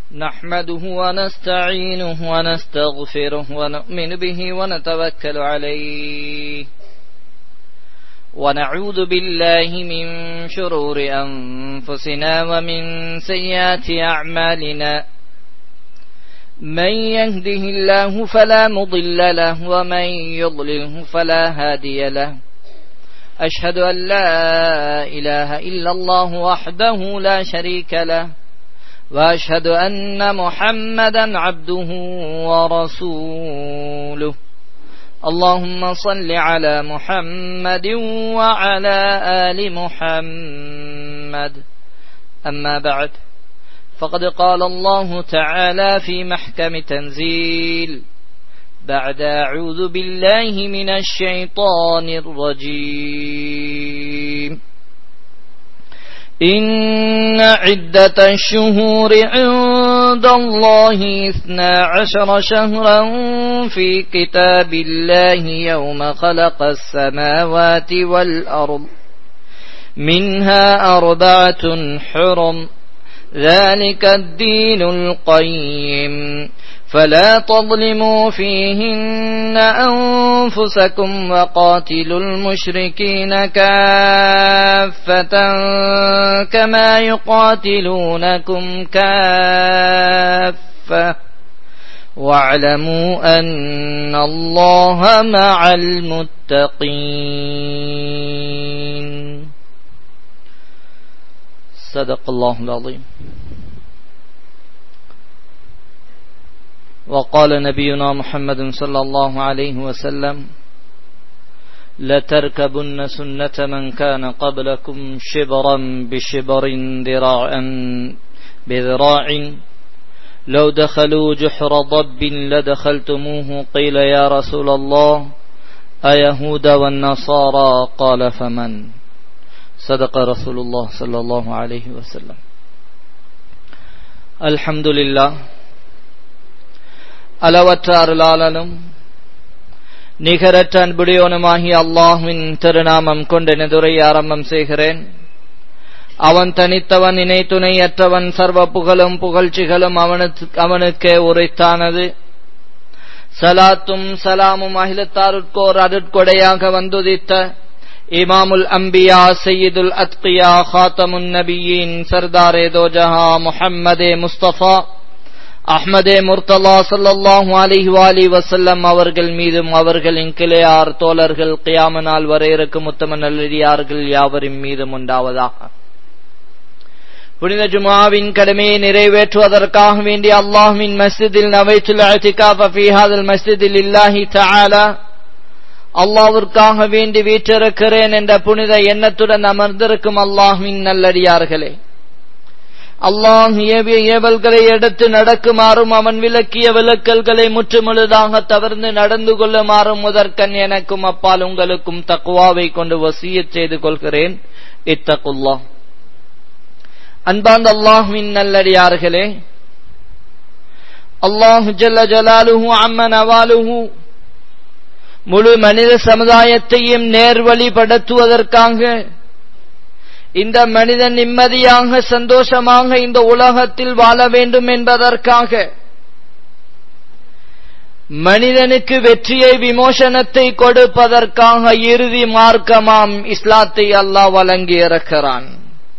نحمده ونستعينه ونستغفره ونؤمن به ونتوكل عليه ونعوذ بالله من شرور أنفسنا ومن سيئات أعمالنا من يهده الله فلا مضل له ومن يضلله فلا هادي له أشهد أن لا إله إلا الله وحده لا شريك له وأشهد أن محمدا عبده ورسوله اللهم صل على محمد وعلى آل محمد أما بعد فقد قال الله تعالى في محكم تنزيل بعد أعوذ بالله من الشيطان الرجيم إن عدة الشهور عند الله اثنا عشر شهرا في كتاب الله يوم خلق السماوات والأرض منها أربعة حرم ذلك الدين القيم فلا تظلموا فيهن أنفسكم وقاتلوا المشركين كافة كما يقاتلونكم كافة واعلموا أن الله مع المتقين صدق الله العظيم وقال نبينا محمد صلى الله عليه وسلم لتركبن سنة من كان قبلكم شبرا بشبر ذراعا بذراع لو دخلوا جحر ضب لدخلتموه قيل يا رسول الله أيهود والنصارى قال فمن صدق رسول الله صلى الله عليه وسلم الحمد لله அளவற்ற அருளாளனும் நிகரற்ற அன்புடையோனுமாகிய அல்லாஹுவின் திருநாமம் கொண்டு எனதுரை ஆரம்பம் செய்கிறேன் அவன் தனித்தவன் இணை துணையற்றவன் சர்வ புகழும் புகழ்ச்சிகளும் அவனுக்கு அவனுக்கே உரைத்தானது சலாத்தும் சலாமும் அகிலத்தாருட்கோர் அருட்கொடையாக வந்துதித்த இமாமுல் அம்பியா சையீதுல் அத்கியா ஹாத்தமுன் நபியின் சர்தாரே தோஜஹா முஹம்மதே முஸ்தபா அஹ்மதே முர்தலா சல்லாஹூ அலிஹி வாலி வசல்லம் அவர்கள் மீதும் அவர்களின் கிளையார் தோழர்கள் கியாம நாள் வரை இருக்கும் உத்தம நல்லடியார்கள் யாவரின் மீதும் உண்டாவதாக புனித ஜுமாவின் கடமையை நிறைவேற்றுவதற்காக வேண்டிய அல்லாஹுவின் மஸ்ஜிதில் நவைத்துல் அத்திகாஃப் ஃபீஹாதல் மஸ்ஜிதில் இல்லாஹி தஆலா அல்லாஹ்விற்காக வேண்டி வீற்றிருக்கிறேன் என்ற புனித எண்ணத்துடன் அமர்ந்திருக்கும் அல்லாஹுவின் நல்லடியார்களே அல்லாஹ் ஏவிய ஏவல்களை எடுத்து நடக்குமாறும் அவன் விளக்கிய விளக்கல்களை முற்றுமுழுதாக தவிர்த்து நடந்து கொள்ளுமாறும் முதற்கண் எனக்கும் அப்பால் உங்களுக்கும் தக்குவாவை கொண்டு வசிய செய்து கொள்கிறேன் இத்தகுல்லா அன்பாந்த அல்லாஹுவின் நல்லடியார்களே அல்லாஹு ஜல்ல ஜலாலுஹு அம்மன் அவாலுஹு முழு மனித சமுதாயத்தையும் நேர்வழிப்படுத்துவதற்காக இந்த மனிதன் நிம்மதியாக சந்தோஷமாக இந்த உலகத்தில் வாழ வேண்டும் என்பதற்காக மனிதனுக்கு வெற்றியை விமோசனத்தை கொடுப்பதற்காக இறுதி மார்க்கமாம் இஸ்லாத்தை அல்லாஹ் வழங்கியிருக்கிறான்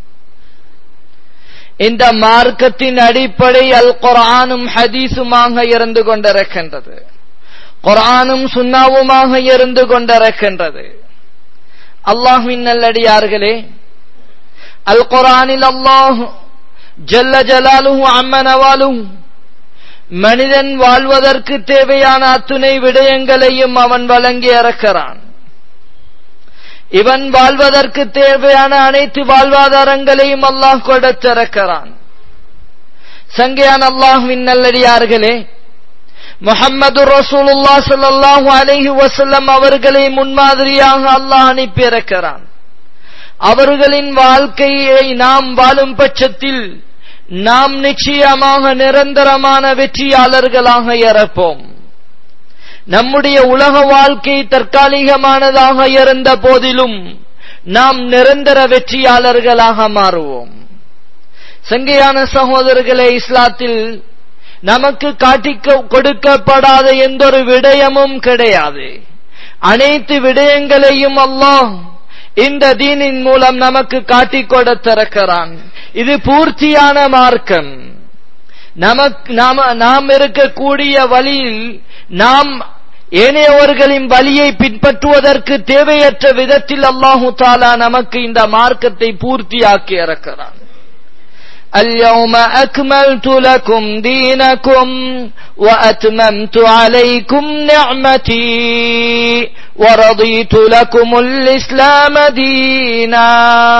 இந்த மார்க்கத்தின் அடிப்படை அல் குரானும் ஹதீஸுமாக இருந்து கொண்டிருக்கின்றது குரானும் சுண்ணாவுமாக இருந்து கொண்டிருக்கின்றது அல்லாஹின் நல்லடியார்களே அல் குரானில் அல்லாஹ் ஜல்ல ஜலாலுஹு அம்மனவாலும் மனிதன் வாழ்வதற்கு தேவையான அத்துணை விடயங்களையும் அவன் வழங்கி இறக்கிறான் இவன் வாழ்வதற்கு தேவையான அனைத்து வாழ்வாதாரங்களையும் அல்லாஹ் கொடுத்திருக்கிறான் சங்கையான அல்லாஹுவின் நல்லடியார்களே முகம்மது ரசூலுல்லா ஸல்லல்லாஹு அலைஹி வஸல்லம் அவர்களை முன்மாதிரியாக அல்லாஹ் அனுப்பியிருக்கிறான் அவர்களின் வாழ்க்கையை நாம் வாழும் பட்சத்தில் நாம் நிச்சயமாக நிரந்தரமான வெற்றியாளர்களாக இறப்போம் நம்முடைய உலக வாழ்க்கை தற்காலிகமானதாக இருந்த போதிலும் நாம் நிரந்தர வெற்றியாளர்களாக மாறுவோம் சங்கையான சகோதரர்களே இஸ்லாத்தில் நமக்கு காட்டி கொடுக்கப்படாத எந்த ஒரு விடயமும் கிடையாது அனைத்து விடயங்களையும் அல்லாஹ் இந்த தீனின் மூலம் நமக்கு காட்டிக் கொடுத்திருக்கிறான் இது பூர்த்தியான மார்க்கம் நமக்கு நாம நாம் இருக்கக்கூடிய வழியில் நாம் ஏனையவர்களின் வழியை பின்பற்றுவதற்கு தேவையற்ற விதத்தில் அல்லாஹு தாலா நமக்கு இந்த மார்க்கத்தை பூர்த்தியாக்கி இருக்கிறான் اليوم أكملت لكم دينكم وأتممت عليكم نعمتي ورضيت لكم الإسلام دينا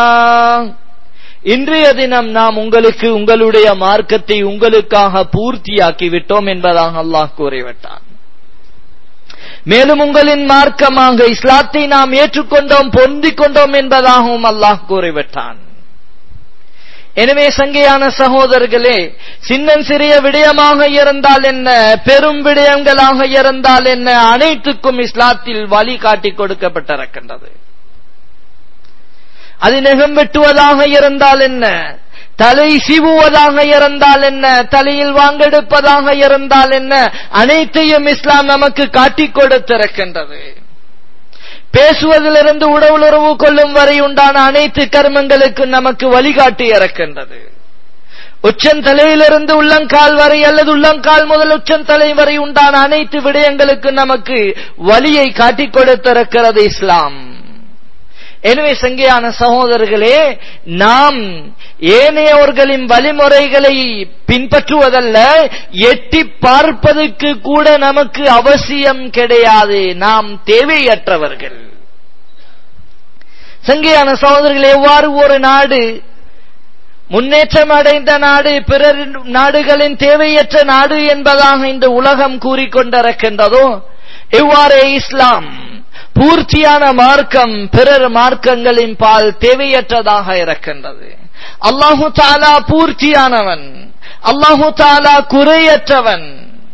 இன்றைய தினம் நாம் உங்களுக்கு உங்களுடைய மார்க்கத்தை உங்களுக்காக பூர்த்தியாக்கி விட்டோம் என்பதாக அல்லாஹ் கூறிவிட்டான் மேலும் உங்களின் மார்க்கமாக இஸ்லாத்தை நாம் ஏற்றுக்கொண்டோம் பொந்திக் கொண்டோம் என்பதாகவும் அல்லாஹ் கூறிவிட்டான் எனவே சங்கையான சகோதரர்களே சின்னம் சிறிய விடயமாக இருந்தால் என்ன பெரும் விடயங்களாக இருந்தால் என்ன அனைத்துக்கும் இஸ்லாத்தில் வழி காட்டிக் கொடுக்கப்பட்டிருக்கின்றது அது நெகம் வெட்டுவதாக இருந்தால் என்ன தலை சிவுவதாக இருந்தால் என்ன தலையில் வாங்கெடுப்பதாக இருந்தால் என்ன அனைத்தையும் இஸ்லாம் நமக்கு காட்டிக் கொடுத்திருக்கின்றது பேசுவதிலிருந்து உடவுளர்வு கொள்ளும் வரை உண்டான அனைத்து கர்மங்களுக்கு நமக்கு வழிகாட்டி இறக்கின்றது உச்சந்தலையிலிருந்து உள்ளங்கால் வரை அல்லது உள்ளங்கால் முதல் உச்சந்தலை வரை உண்டான அனைத்து விடயங்களுக்கு நமக்கு வழியை காட்டிக் கொடுத்திருக்கிறது இஸ்லாம் எனவே சங்கையான சகோதரர்களே நாம் ஏனையவர்களின் வழிமுறைகளை பின்பற்றுவதல்ல எட்டி பார்ப்பதற்கு கூட நமக்கு அவசியம் கிடையாது நாம் தேவையற்றவர்கள் சங்கையான சகோதரர்கள் எவ்வாறு ஒரு நாடு முன்னேற்றம் அடைந்த நாடு பிறர் நாடுகளின் தேவையற்ற நாடு என்பதாக இந்த உலகம் கூறிக்கொண்டிருக்கின்றதோ எவ்வாறு இஸ்லாம் பூர்த்தியான மார்க்கம் பிறர் மார்க்கங்களின் பால் தேவையற்றதாக இருக்கின்றது அல்லாஹு தாலா பூர்த்தியானவன் அல்லாஹு தாலா குறையற்றவன்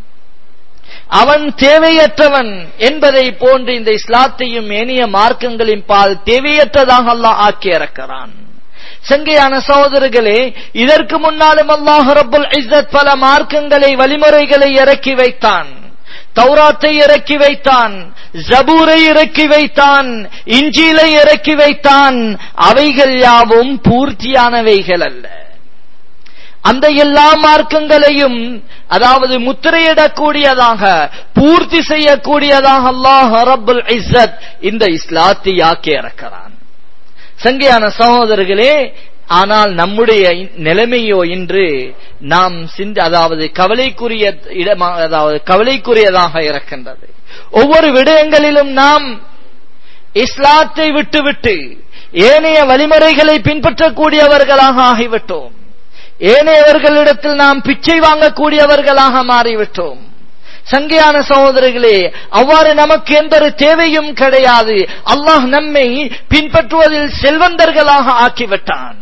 அவன் தேவையற்றவன் என்பதை போன்று இந்த இஸ்லாத்தையும் ஏனைய மார்க்கங்களின் பால் தேவையற்றதாக அல்லாஹ் ஆக்கியிருக்கிறான் சங்கையான சகோதரர்களே இதற்கு முன்னாலும் அல்லாஹ் ரபுல் இஸ்ஸத் பல மார்க்கங்களை வழிமுறைகளை இறக்கி வைத்தான் தௌராத்தை இறக்கி வைத்தான் ஜபூரை இறக்கி வைத்தான் இஞ்சிலை இறக்கி வைத்தான் அவைகள் யாவும் பூர்த்தியானவைகள் அல்ல அந்த எல்லா மார்க்கங்களையும் அதாவது முத்திரையிடக்கூடியதாக பூர்த்தி செய்யக்கூடியதாக அல்லாஹ் ரபுல் இஸ்ஸத் இந்த இஸ்லாத்தை ஆக்கி இறக்கிறான் சங்கையான சகோதரர்களே ஆனால் நம்முடைய நிலைமையோ இன்று நாம் சிந்த அதாவது கவலைக்குரிய இடமா அதாவது கவலைக்குரியதாக இருக்கின்றது ஒவ்வொரு விடயங்களிலும் நாம் இஸ்லாத்தை விட்டுவிட்டு ஏனைய வழிமுறைகளை பின்பற்றக்கூடியவர்களாக ஆகிவிட்டோம் ஏனையவர்களிடத்தில் நாம் பிச்சை வாங்கக்கூடியவர்களாக மாறிவிட்டோம் சங்கையான சகோதரர்களே அவ்வாறு நமக்கு எந்த ஒரு தேவையும் கிடையாது அல்லாஹ் நம்மை பின்பற்றுவதில் செல்வந்தர்களாக ஆக்கிவிட்டான்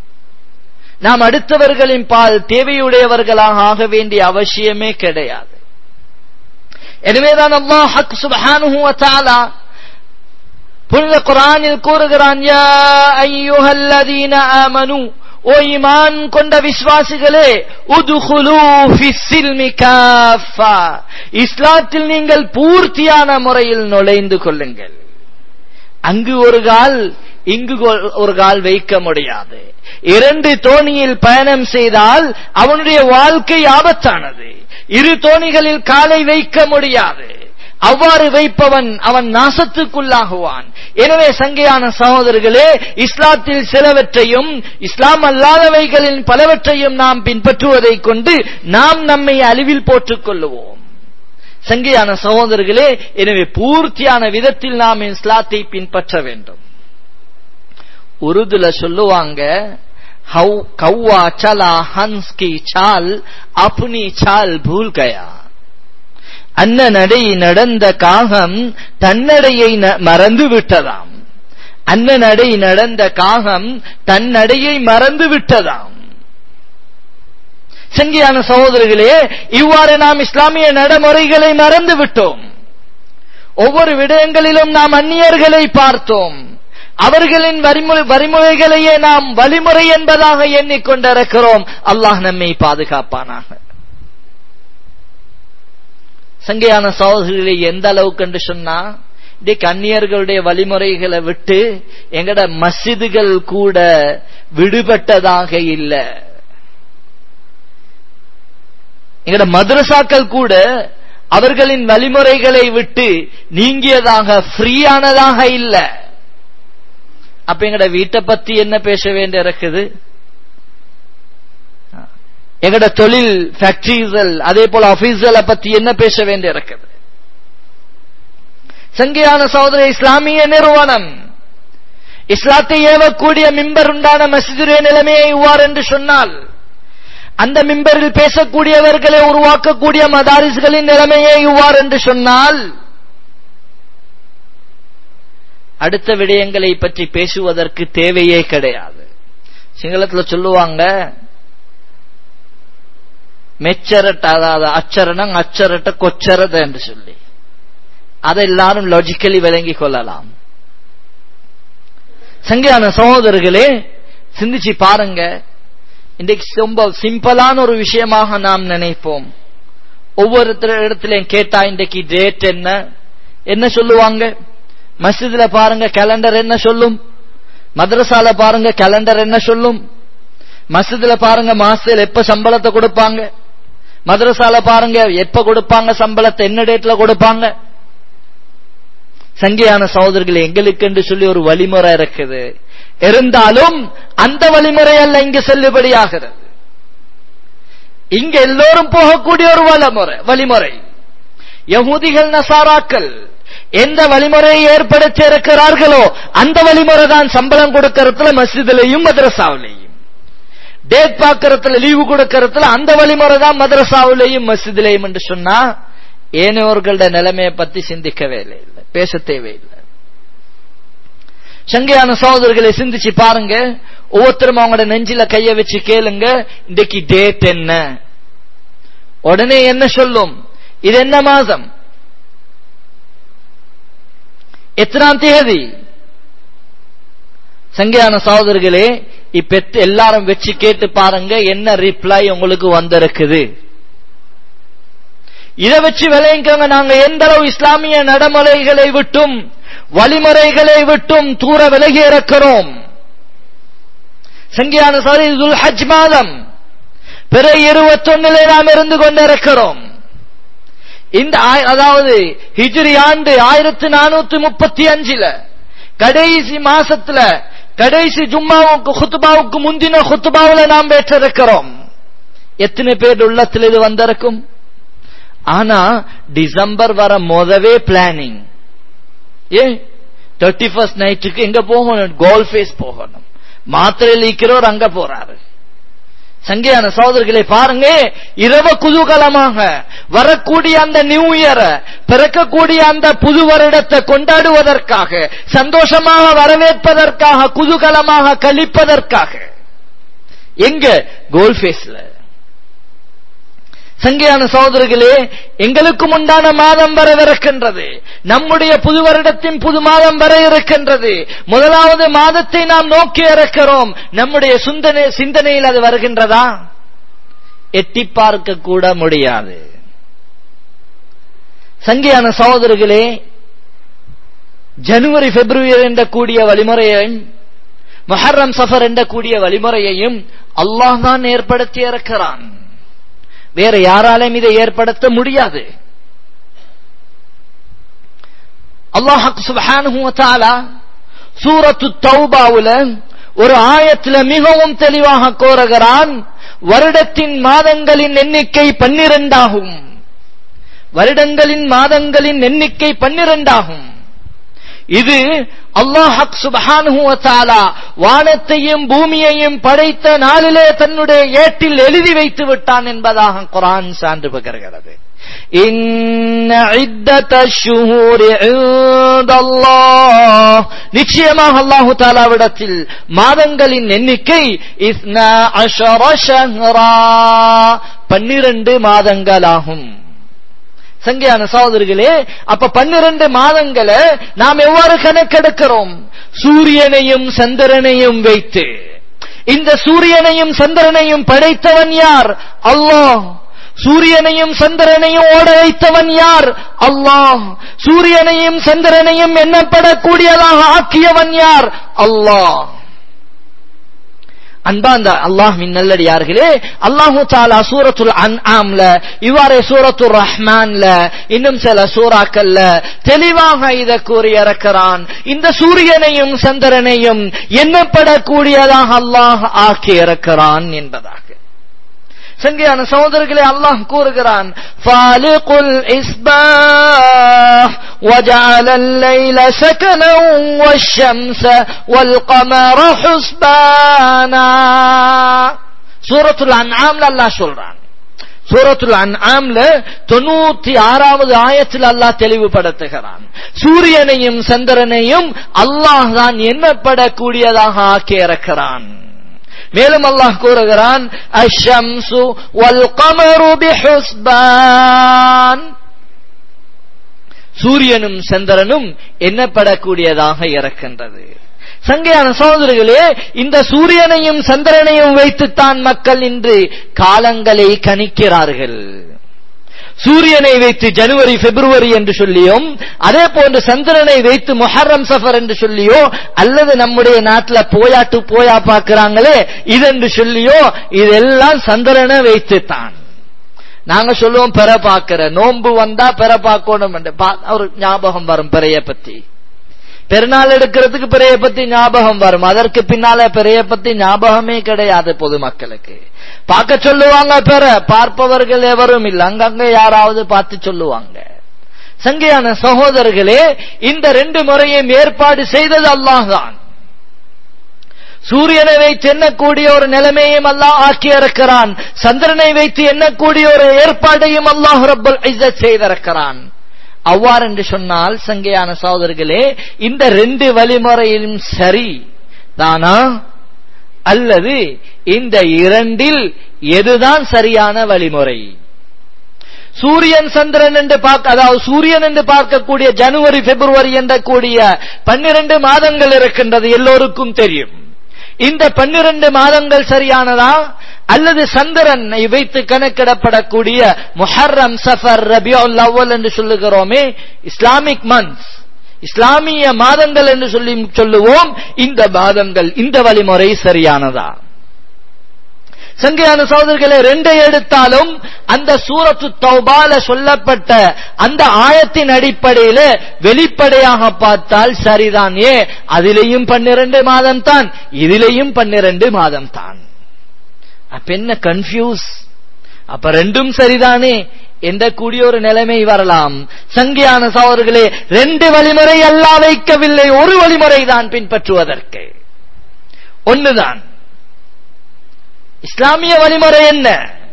நாம் அடுத்தவர்களின் பால் தேவையுடையவர்களாக ஆக வேண்டிய அவசியமே கிடையாது எனவேதான் அல்லாஹ் ஹக் சுப்ஹானுஹு வ தஆலா புனித குர்ஆனில் கூறுகிறான் யா அய்யுஹல்லதீன ஆமனு ஓ ஈமான் கொண்ட விசுவாசிகளே உதுகுலு ஃபிஸ்ஸில்மி காஃபா இஸ்லாத்தில் நீங்கள் பூர்த்தியான முறையில் நுழைந்து கொள்ளுங்கள் அங்கு ஒரு கால் இங்கு ஒரு கால் வைக்க முடியாது இரண்டு தோணியில் பயணம் செய்தால் அவனுடைய வாழ்க்கை ஆபத்தானது இரு தோணிகளில் காலை வைக்க முடியாது அவ்வாறு வைப்பவன் அவன் நாசத்துக்குள்ளாகுவான் எனவே சங்கையான சகோதரர்களே இஸ்லாத்தில் சிலவற்றையும் இஸ்லாம் அல்லாதவைகளின் பலவற்றையும் நாம் பின்பற்றுவதை கொண்டு நாம் நம்மை அழிவில் போட்டுக் கொள்ளுவோம் சங்கையான சகோதரர்களே எனவே பூர்த்தியான விதத்தில் நாம் இஸ்லாத்தை பின்பற்ற வேண்டும் உருதுல சொல்லுவாங்க ஹவு கௌவா சலா ஹன்ஸ் கி சால் அப்னி சால் பூல் கயா அன்ன நடை நடந்த காகம் தன்னடையை மறந்து விட்டதாம் அன்ன நடை நடந்த காகம் தன்னடையை மறந்து விட்டதாம் சங்கியான சகோதரர்களே இவ்வாறு நாம் இஸ்லாமிய நடைமுறைகளை மறந்து விட்டோம் ஒவ்வொரு விடயங்களிலும் நாம் அந்நியர்களை பார்த்தோம் அவர்களின் வரிமுறை வரிமுறைகளையே நாம் வழிமுறை என்பதாக எண்ணிக்கொண்டிருக்கிறோம் அல்லாஹ் நம்மை பாதுகாப்பானாக சங்கையான சகோதரிகளை எந்த அளவுக்கு என்று சொன்னா இன்றைக்கு அந்நியர்களுடைய வழிமுறைகளை விட்டு எங்கட மஸ்ஜிதுகள் கூட விடுபட்டதாக இல்லை எங்கட மதரசாக்கள் கூட அவர்களின் வழிமுறைகளை விட்டு நீங்கியதாக ஃப்ரீயானதாக இல்ல அப்ப எங்கட வீட்டை பத்தி என்ன பேச வேண்டி இருக்குது எங்கட தொழில் ஃபேக்டரிகள் அதே போல ஆபீஸ்களை பத்தி என்ன பேச வேண்டி இருக்குது சங்கையான சகோதர இஸ்லாமிய நிறுவனம் இஸ்லாத்தை ஏவக்கூடிய மிம்பர் உண்டான மசிதுடைய நிலைமையை இவ்வாறு என்று சொன்னால் அந்த மிம்பரில் பேசக்கூடியவர்களை உருவாக்கக்கூடிய மதாரிஸ்களின் நிலைமையை இவ்வாறு என்று சொன்னால் அடுத்த விடயங்களை பற்றி பேசுவதற்கு தேவையே கிடையாது சிங்களத்தில் சொல்லுவாங்க மெச்சரட்ட அதாவது அச்சரணம் அச்சரட்ட கொச்சரத என்று சொல்லி அதை எல்லாரும் லாஜிக்கலி விளங்கிக் கொள்ளலாம் சங்கையான சகோதரர்களே சிந்திச்சு பாருங்க இன்றைக்கு ரொம்ப சிம்பிளான ஒரு விஷயமாக நாம் நினைப்போம் ஒவ்வொரு இடத்துலயும் கேட்டா இன்றைக்கு டேட் என்ன என்ன சொல்லுவாங்க மஸ்ஜிதுல பாருங்க கேலண்டர் என்ன சொல்லும் மദ്രസാல பாருங்க கேலண்டர் என்ன சொல்லும் மஸ்ஜிதுல பாருங்க மாசத்துல எப்ப சம்பளத்தை கொடுப்பாங்க மദ്രസാல பாருங்க எப்ப கொடுப்பாங்க சம்பளத்தை என்ன டேட்ல கொடுப்பாங்க சங்கையான சகோதரர்கள் எங்களுக்கு என்று சொல்லி ஒரு வழிமுறை இருக்குது இருந்தாலும் அந்த வழிமுறை அல்ல இங்கு செல்லுபடியாகிறது இங்க எல்லோரும் போகக்கூடிய ஒரு வழிமுறை வழிமுறை யகுதிகள் நசாராக்கள் எந்த வழிமுறையை ஏற்படுத்தி இருக்கிறார்களோ அந்த வழிமுறை தான் சம்பளம் கொடுக்கறதுல மசிதிலையும் மதரசாவிலையும் டேட் பார்க்கறதுல லீவு கொடுக்கறதுல அந்த வழிமுறை தான் மதரசாவிலையும் மசிதிலையும் என்று சொன்னா ஏனையோர்களோட நிலைமையை பத்தி சிந்திக்கவே இல்லை பேச தேவையில்லை சங்கையான சகோதரர்களை சிந்திச்சு பாருங்க ஒவ்வொருத்தரும் அவங்களோட நெஞ்சில கைய வச்சு கேளுங்க இன்றைக்கு டேட் என்ன உடனே என்ன சொல்லும் இது என்ன மாதம் எத்தனாம் தேதி சங்கையான சகோதரர்களே இப்ப எல்லாரும் வச்சு கேட்டு பாருங்க என்ன ரிப்ளை உங்களுக்கு வந்திருக்குது இதை வச்சு விளையுங்க நாங்க எந்த அளவு இஸ்லாமிய நடைமுறைகளை விட்டும் வழிமுறைகளை விட்டும் தூர விலகி இருக்கிறோம் சங்கியான சாரி துல் ஹஜ் மாதம் பிற இருபத்தொன்னிலே நாம் இருந்து கொண்டிருக்கிறோம் இந்த அதாவது ஹிஜ்ரி ஆண்டு ஆயிரத்தி நானூத்தி முப்பத்தி அஞ்சுல கடைசி மாசத்துல கடைசி ஜும்மாவுக்கு ஹுத்துபாவுக்கு முந்தின ஹுத்துபாவில நாம் பெற்றிருக்கிறோம் எத்தனை பேர் உள்ளத்தில் இது வந்திருக்கும் ஆனா டிசம்பர் வர மோதவே பிளானிங் ஏ தேர்ட்டி ஃபர்ஸ்ட் நைட்டுக்கு எங்க போகணும் கோல் ஃபேஸ் போகணும் மாத்திரையில் இருக்கிறவர் அங்க போறாரு சங்கையான சகோதரர்களை பாருங்க இரவ குதூகலமாக வரக்கூடிய அந்த நியூ இயர் பிறக்கக்கூடிய அந்த புது வருடத்தை கொண்டாடுவதற்காக சந்தோஷமாக வரவேற்பதற்காக குதூகலமாக கழிப்பதற்காக எங்க கோல்ஃபேஸ்ல சங்கையான சகோதரர்களே எங்களுக்கும் உண்டான மாதம் வரவிருக்கின்றது நம்முடைய புது வருடத்தின் புது மாதம் வர இருக்கின்றது முதலாவது மாதத்தை நாம் நோக்கி இருக்கிறோம் நம்முடைய சிந்தனை சிந்தனையில் அது வருகின்றதா எட்டி பார்க்க கூட முடியாது சங்கையான சகோதரர்களே ஜனவரி பிப்ரவரி என்ற கூடிய வழிமுறையையும் மொஹர்ரம் சஃபர் என்ற கூடிய வழிமுறையையும் அல்லாஹ் தான் ஏற்படுத்தி இருக்கிறான் வேற யாராலையும் இதை ஏற்படுத்த முடியாது அல்லாஹ் சுபஹானஹு தஆலா சூரத்து தௌபாவுல ஒரு ஆயத்துல மிகவும் தெளிவாக கோருகிறான் வருடத்தின் மாதங்களின் எண்ணிக்கை பன்னிரண்டாகும் வருடங்களின் மாதங்களின் எண்ணிக்கை பன்னிரண்டாகும் இது அல்லாஹ் சுபஹானஹு தஆலா வானத்தையும் பூமியையும் படைத்த நாளிலே தன்னுடைய ஏட்டில் எழுதி வைத்து விட்டான் என்பதாக குரான் சான்று பகர்கிறது இன்ன இத்தத ஷுஹூரி இன்தல்லாஹ் நிச்சயமாக அல்லாஹு தாலாவிடத்தில் மாதங்களின் எண்ணிக்கை இஸ்னா அஷர ஷஹ்ரா பன்னிரண்டு மாதங்களாகும் சங்கையான சகோதரர்களே அப்ப பன்னிரண்டு மாதங்களை நாம் எவ்வாறு கணக்கெடுக்கிறோம் சூரியனையும் சந்திரனையும் வைத்து இந்த சூரியனையும் சந்திரனையும் படைத்தவன் யார் அல்லாஹ் சூரியனையும் சந்திரனையும் ஓட வைத்தவன் யார் அல்லாஹ் சூரியனையும் சந்திரனையும் எண்ணப்படக்கூடியதாக ஆக்கியவன் யார் அல்லாஹ் அன்பாந்த அல்லாஹ்வின் நல்லடியார்களே அல்லாஹு தாலா சூரத்துல் அன்ஆம்ல இவ்வாறே சூரத்துல் ரஹ்மான்ல இன்னும் சில சூறாக்கள்ல தெளிவாக இதை கூறி இறக்கிறான் இந்த சூரியனையும் சந்திரனையும் எண்ணப்படக்கூடியதாக அல்லாஹ் ஆக்கி இறக்கிறான் என்பதாக சங்கையான சகோதரர்களே அல்லாஹ் கூறுகிறான் ஃபாலிகுல் இஸ்பாஹ் وجعل الليل سكنا والشمس والقمر حسبانا சூரத்துல் அன்ஆம்ல அல்லாஹ் சொல்றான் சூரத்துல் அன்ஆம்ல தொண்ணூத்தி ஆறாவது ஆயத்தில் அல்லாஹ் தெளிவுபடுத்துகிறான் சூரியனையும் சந்திரனையும் அல்லாஹ் தான் எண்ணப்படக்கூடியதாக ஆக்கி இறக்கிறான் மேலும் அல்லாஹ் கூறுகிறான் அஷம்சு வல் கமரு பிஹுஸ்பான் சூரியனும் சந்திரனும் எண்ணப்படக்கூடியதாக இறக்கின்றது சங்கையான சகோதரர்களே இந்த சூரியனையும் சந்திரனையும் வைத்துத்தான் மக்கள் இன்று காலங்களை கணிக்கிறார்கள் சூரியனை வைத்து ஜனவரி பிப்ரவரி என்று சொல்லியும் அதே போன்று சந்திரனை வைத்து மொஹர்ரம் சஃபர் என்று சொல்லியோ அல்லது நம்முடைய நாட்டில் போயாட்டு போயா பார்க்கிறாங்களே இதென்று சொல்லியோ இதெல்லாம் சந்திரனை வைத்துத்தான் நாங்க சொல்லுவோம் பெற பார்க்கிற நோன்பு வந்தா பெற பார்க்கணும் என்று ஒரு ஞாபகம் வரும் பெறைய பத்தி பெருநாள் எடுக்கிறதுக்கு பிறைய பத்தி ஞாபகம் வரும் அதற்கு பின்னால பிறைய பத்தி ஞாபகமே கிடையாது பொதுமக்களுக்கு பார்க்க சொல்லுவாங்க பெற பார்ப்பவர்கள் எவரும் இல்லை அங்கங்க யாராவது பார்த்து சொல்லுவாங்க சங்கையான சகோதரர்களே இந்த ரெண்டு முறையும் ஏற்பாடு செய்தது அல்லாஹ் தான் சூரியனை வைத்து எண்ணக்கூடிய ஒரு நிலைமையும் அல்லாஹ் ஆக்கி இருக்கிறான் சந்திரனை வைத்து எண்ணக்கூடிய ஒரு ஏற்பாடையும் அல்லாஹ் ரப்பல் இஸ்ஸத் செய்திருக்கிறான் அவ்வாறு என்று சொன்னால் சங்கையான சகோதரர்களே இந்த ரெண்டு வழிமுறையிலும் சரி தானா அல்லது இந்த இரண்டில் எதுதான் சரியான வழிமுறை சூரியன் சந்திரன் என்று பார்க்க அதாவது சூரியன் என்று பார்க்கக்கூடிய ஜனவரி பிப்ரவரி என்ற கூடிய பன்னிரண்டு மாதங்கள் இருக்கின்றது எல்லோருக்கும் தெரியும் இந்த பன்னிரண்டு மாதங்கள் சரியானதா அல்லது சந்திரனை வைத்து கணக்கிடப்படக்கூடிய முஹர்ரம் சஃபர் ரபியுல் அவ்வல் என்று சொல்லுகிறோமே இஸ்லாமிக் மந்த்ஸ் இஸ்லாமிய மாதங்கள் என்று சொல்லி சொல்லுவோம் இந்த மாதங்கள் இந்த வழிமுறை சரியானதா சங்கையான சகோதரர்களை ரெண்டை எடுத்தாலும் அந்த சூரத்து தௌபால சொல்லப்பட்ட அந்த ஆயத்தின் அடிப்படையில வெளிப்படையாக பார்த்தால் சரிதான் ஏ அதிலேயும் பன்னிரண்டு மாதம் தான் இதிலேயும் பன்னிரண்டு மாதம் தான் அப்ப என்ன கன்ஃபியூஸ் அப்ப ரெண்டும் சரிதானே என்ற கூடிய ஒரு நிலைமை வரலாம் சங்கியான சகோதரர்களே ரெண்டு வழிமுறை அல்லா வைக்கவில்லை ஒரு வழிமுறை தான் பின்பற்றுவதற்கு ஒண்ணுதான் இஸ்லாமிய வழிமுறை என்ன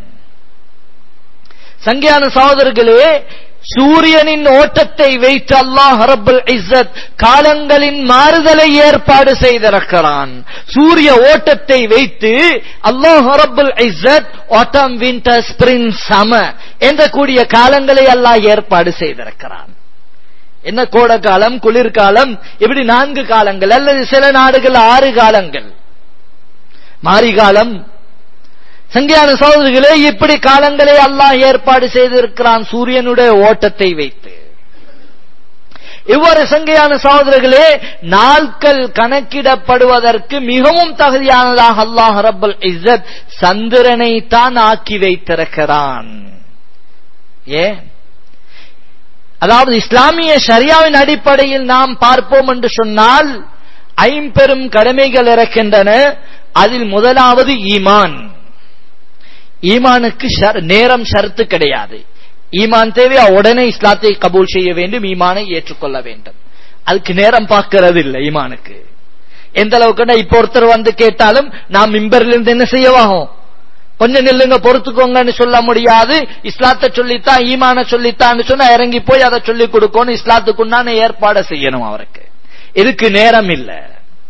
சங்கியான சகோதரர்களே சூரியனின் ஓட்டத்தை வைத்து அல்லாஹ் ரபுல் இஸ்ஸத் காலங்களின் மாறுதலை ஏற்பாடு செய்திருக்கிறான் சூரிய ஓட்டத்தை வைத்து அல்லாஹ் ரபுல் இஸ்ஸத் ஆட்டம் வின்டர் ஸ்பிரிங் சம என்ற கூடிய காலங்களை அல்லாஹ் ஏற்பாடு செய்திருக்கிறான் என்ன கோடைக்காலம் குளிர்காலம் இப்படி நான்கு காலங்கள் அல்லது சில நாடுகள் ஆறு காலங்கள் மாரிகாலம் சங்கியான சகோதரிகளே இப்படி காலங்களை அல்லாஹ் ஏற்பாடு செய்திருக்கிறான் சூரியனுடைய ஓட்டத்தை வைத்து இவ்வாறு சங்கையான சகோதரர்களே நாட்கள் கணக்கிடப்படுவதற்கு மிகவும் தகுதியானதாக அல்லாஹ் ரப்பல் இஸ்ஸத் சந்திரனை தான் ஆக்கி வைத்திருக்கிறான் ஏ அதாவது இஸ்லாமிய ஷரியாவின் அடிப்படையில் நாம் பார்ப்போம் என்று சொன்னால் ஐம்பெரும் கடமைகள் இருக்கின்றன அதில் முதலாவது ஈமான் ஈமானுக்கு நேரம் ஷர்த்து கிடையாது ஈமான் தேவையா உடனே இஸ்லாத்தை கபூல் செய்ய வேண்டும் ஈமானை ஏற்றுக்கொள்ள வேண்டும் அதுக்கு நேரம் பார்க்கறது இல்லை ஈமானுக்கு எந்த அளவுக்கு இப்ப ஒருத்தர் வந்து கேட்டாலும் நாம் மிம்பர்ல இருந்து என்ன செய்யவாகும் கொஞ்சம் நில்லுங்க பொறுத்துக்கோங்கன்னு சொல்ல முடியாது இஸ்லாத்தை சொல்லித்தான் ஈமான சொல்லித்தான்னு சொன்னா இறங்கி போய் அதை சொல்லி கொடுக்கணும் இஸ்லாத்துக்குண்டான ஏற்பாடை செய்யணும் அவருக்கு இதுக்கு நேரம் இல்லை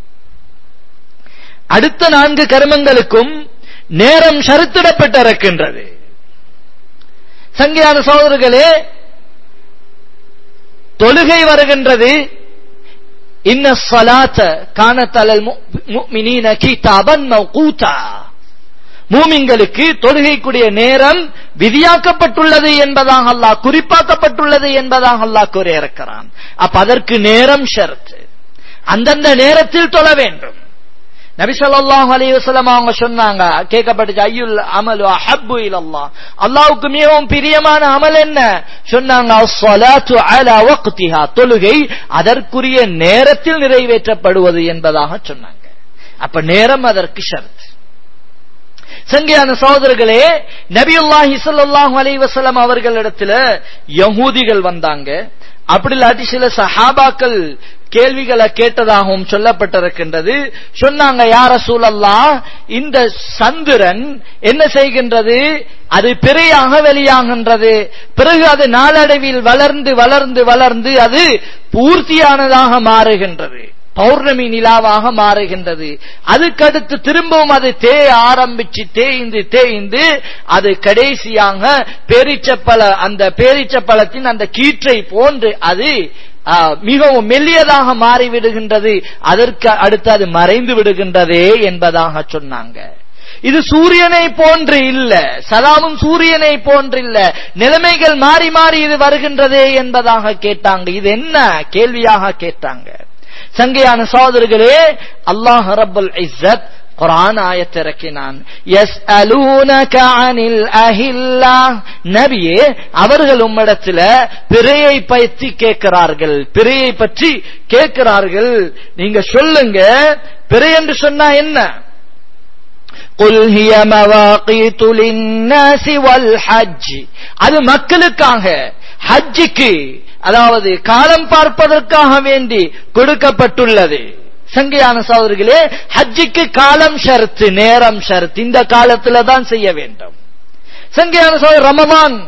அடுத்த நான்கு கர்மங்களுக்கும் நேரம் சருத்திடப்பட்டிருக்கின்றது சங்கியான சகோதரர்களே தொழுகை வருகின்றது இன்ன ஸலாத்த கானத் அலல் முஃமினீன கிதாபன் மவ்கூதா மூமின்களுக்கு தொழுகைக்குரிய நேரம் விதியாக்கப்பட்டுள்ளது என்பதாக அல்லாஹ் குறிப்பாக்கப்பட்டுள்ளது என்பதாக அல்லாஹ் கூறியிருக்கிறான் அப்ப அதற்கு நேரம் ஷர்த் அந்தந்த நேரத்தில் தொழ வேண்டும் நபி ஸல்லல்லாஹு அலைஹி வஸல்லம் அவங்க சொன்னாங்க கேட்கப்பட்டுச்சு ஐயுல் அமலு அஹப்பு இலல்லாஹ் அல்லாஹ்வுக்கு மிகவும் பிரியமான அமல் என்ன சொன்னாங்க அஸ்ஸலாத்து அலா வக்திஹா தொழுகை அதற்குரிய நேரத்தில் நிறைவேற்றப்படுவது என்பதாக சொன்னாங்க அப்ப நேரம் அதற்கு ஷர்த் சங்கையான சகோதரர்களே நபியுல்லாஹி ஸல்லல்லாஹு அலைஹி வஸல்லம் அவர்களிடத்துல யஹூதிகள் வந்தாங்க அப்படி இல்லாட்டி சில சஹாபாக்கள் கேள்விகளை கேட்டதாகவும் சொல்லப்பட்டிருக்கின்றது சொன்னாங்க யார சூழல்லா இந்த சந்திரன் என்ன செய்கின்றது அது பிறையாக வெளியாகின்றது பிறகு அது நாளடைவில் வளர்ந்து வளர்ந்து வளர்ந்து அது பூர்த்தியானதாக மாறுகின்றது பௌர்ணமி நிலாவாக மாறுகின்றது அதுக்கடுத்து திரும்பவும் அது தேய ஆரம்பிச்சு தேய்ந்து தேய்ந்து அது கடைசியாக பேரிச்சப்பழ அந்த பேரிச்சப்பழத்தின் அந்த கீற்றை போன்று அது மிகவும் மெல்லியதாக மாறிவிடுகின்றது அதற்கு அடுத்து அது மறைந்து விடுகின்றதே என்பதாக சொன்னாங்க இது சூரியனை போன்று இல்ல சதாவும் சூரியனை போன்று இல்ல நிலைமைகள் மாறி மாறி இது வருகின்றதே என்பதாக கேட்டாங்க இது என்ன கேள்வியாக கேட்டாங்க சங்கையான சகோதரர்களே அல்லாஹ் ரப்பல் இஸ்ஸத் குரான் ஆயத்திறக்கினான் எஸ் அலூனக அனில் அஹில்லா நபியே அவர்கள் உம்மிடத்துல பிறையை பற்றி கேட்கிறார்கள் பிறையை பற்றி கேட்கிறார்கள் நீங்க சொல்லுங்க பிறை என்று சொன்னா என்ன قل هي مواقيت للناس والحج அது மக்களுக்காக ஹஜ்ஜுக்கு அதாவது காலம் பார்ப்பதற்காக வேண்டி கொடுக்கப்பட்டுள்ளது சங்கையான சகோதரிகளே ஹஜ்ஜுக்கு காலம் ஷர்த்து நேரம் ஷர்த் இந்த காலத்துல தான் செய்ய வேண்டும் சங்கையான சகோதரர் ரமதான்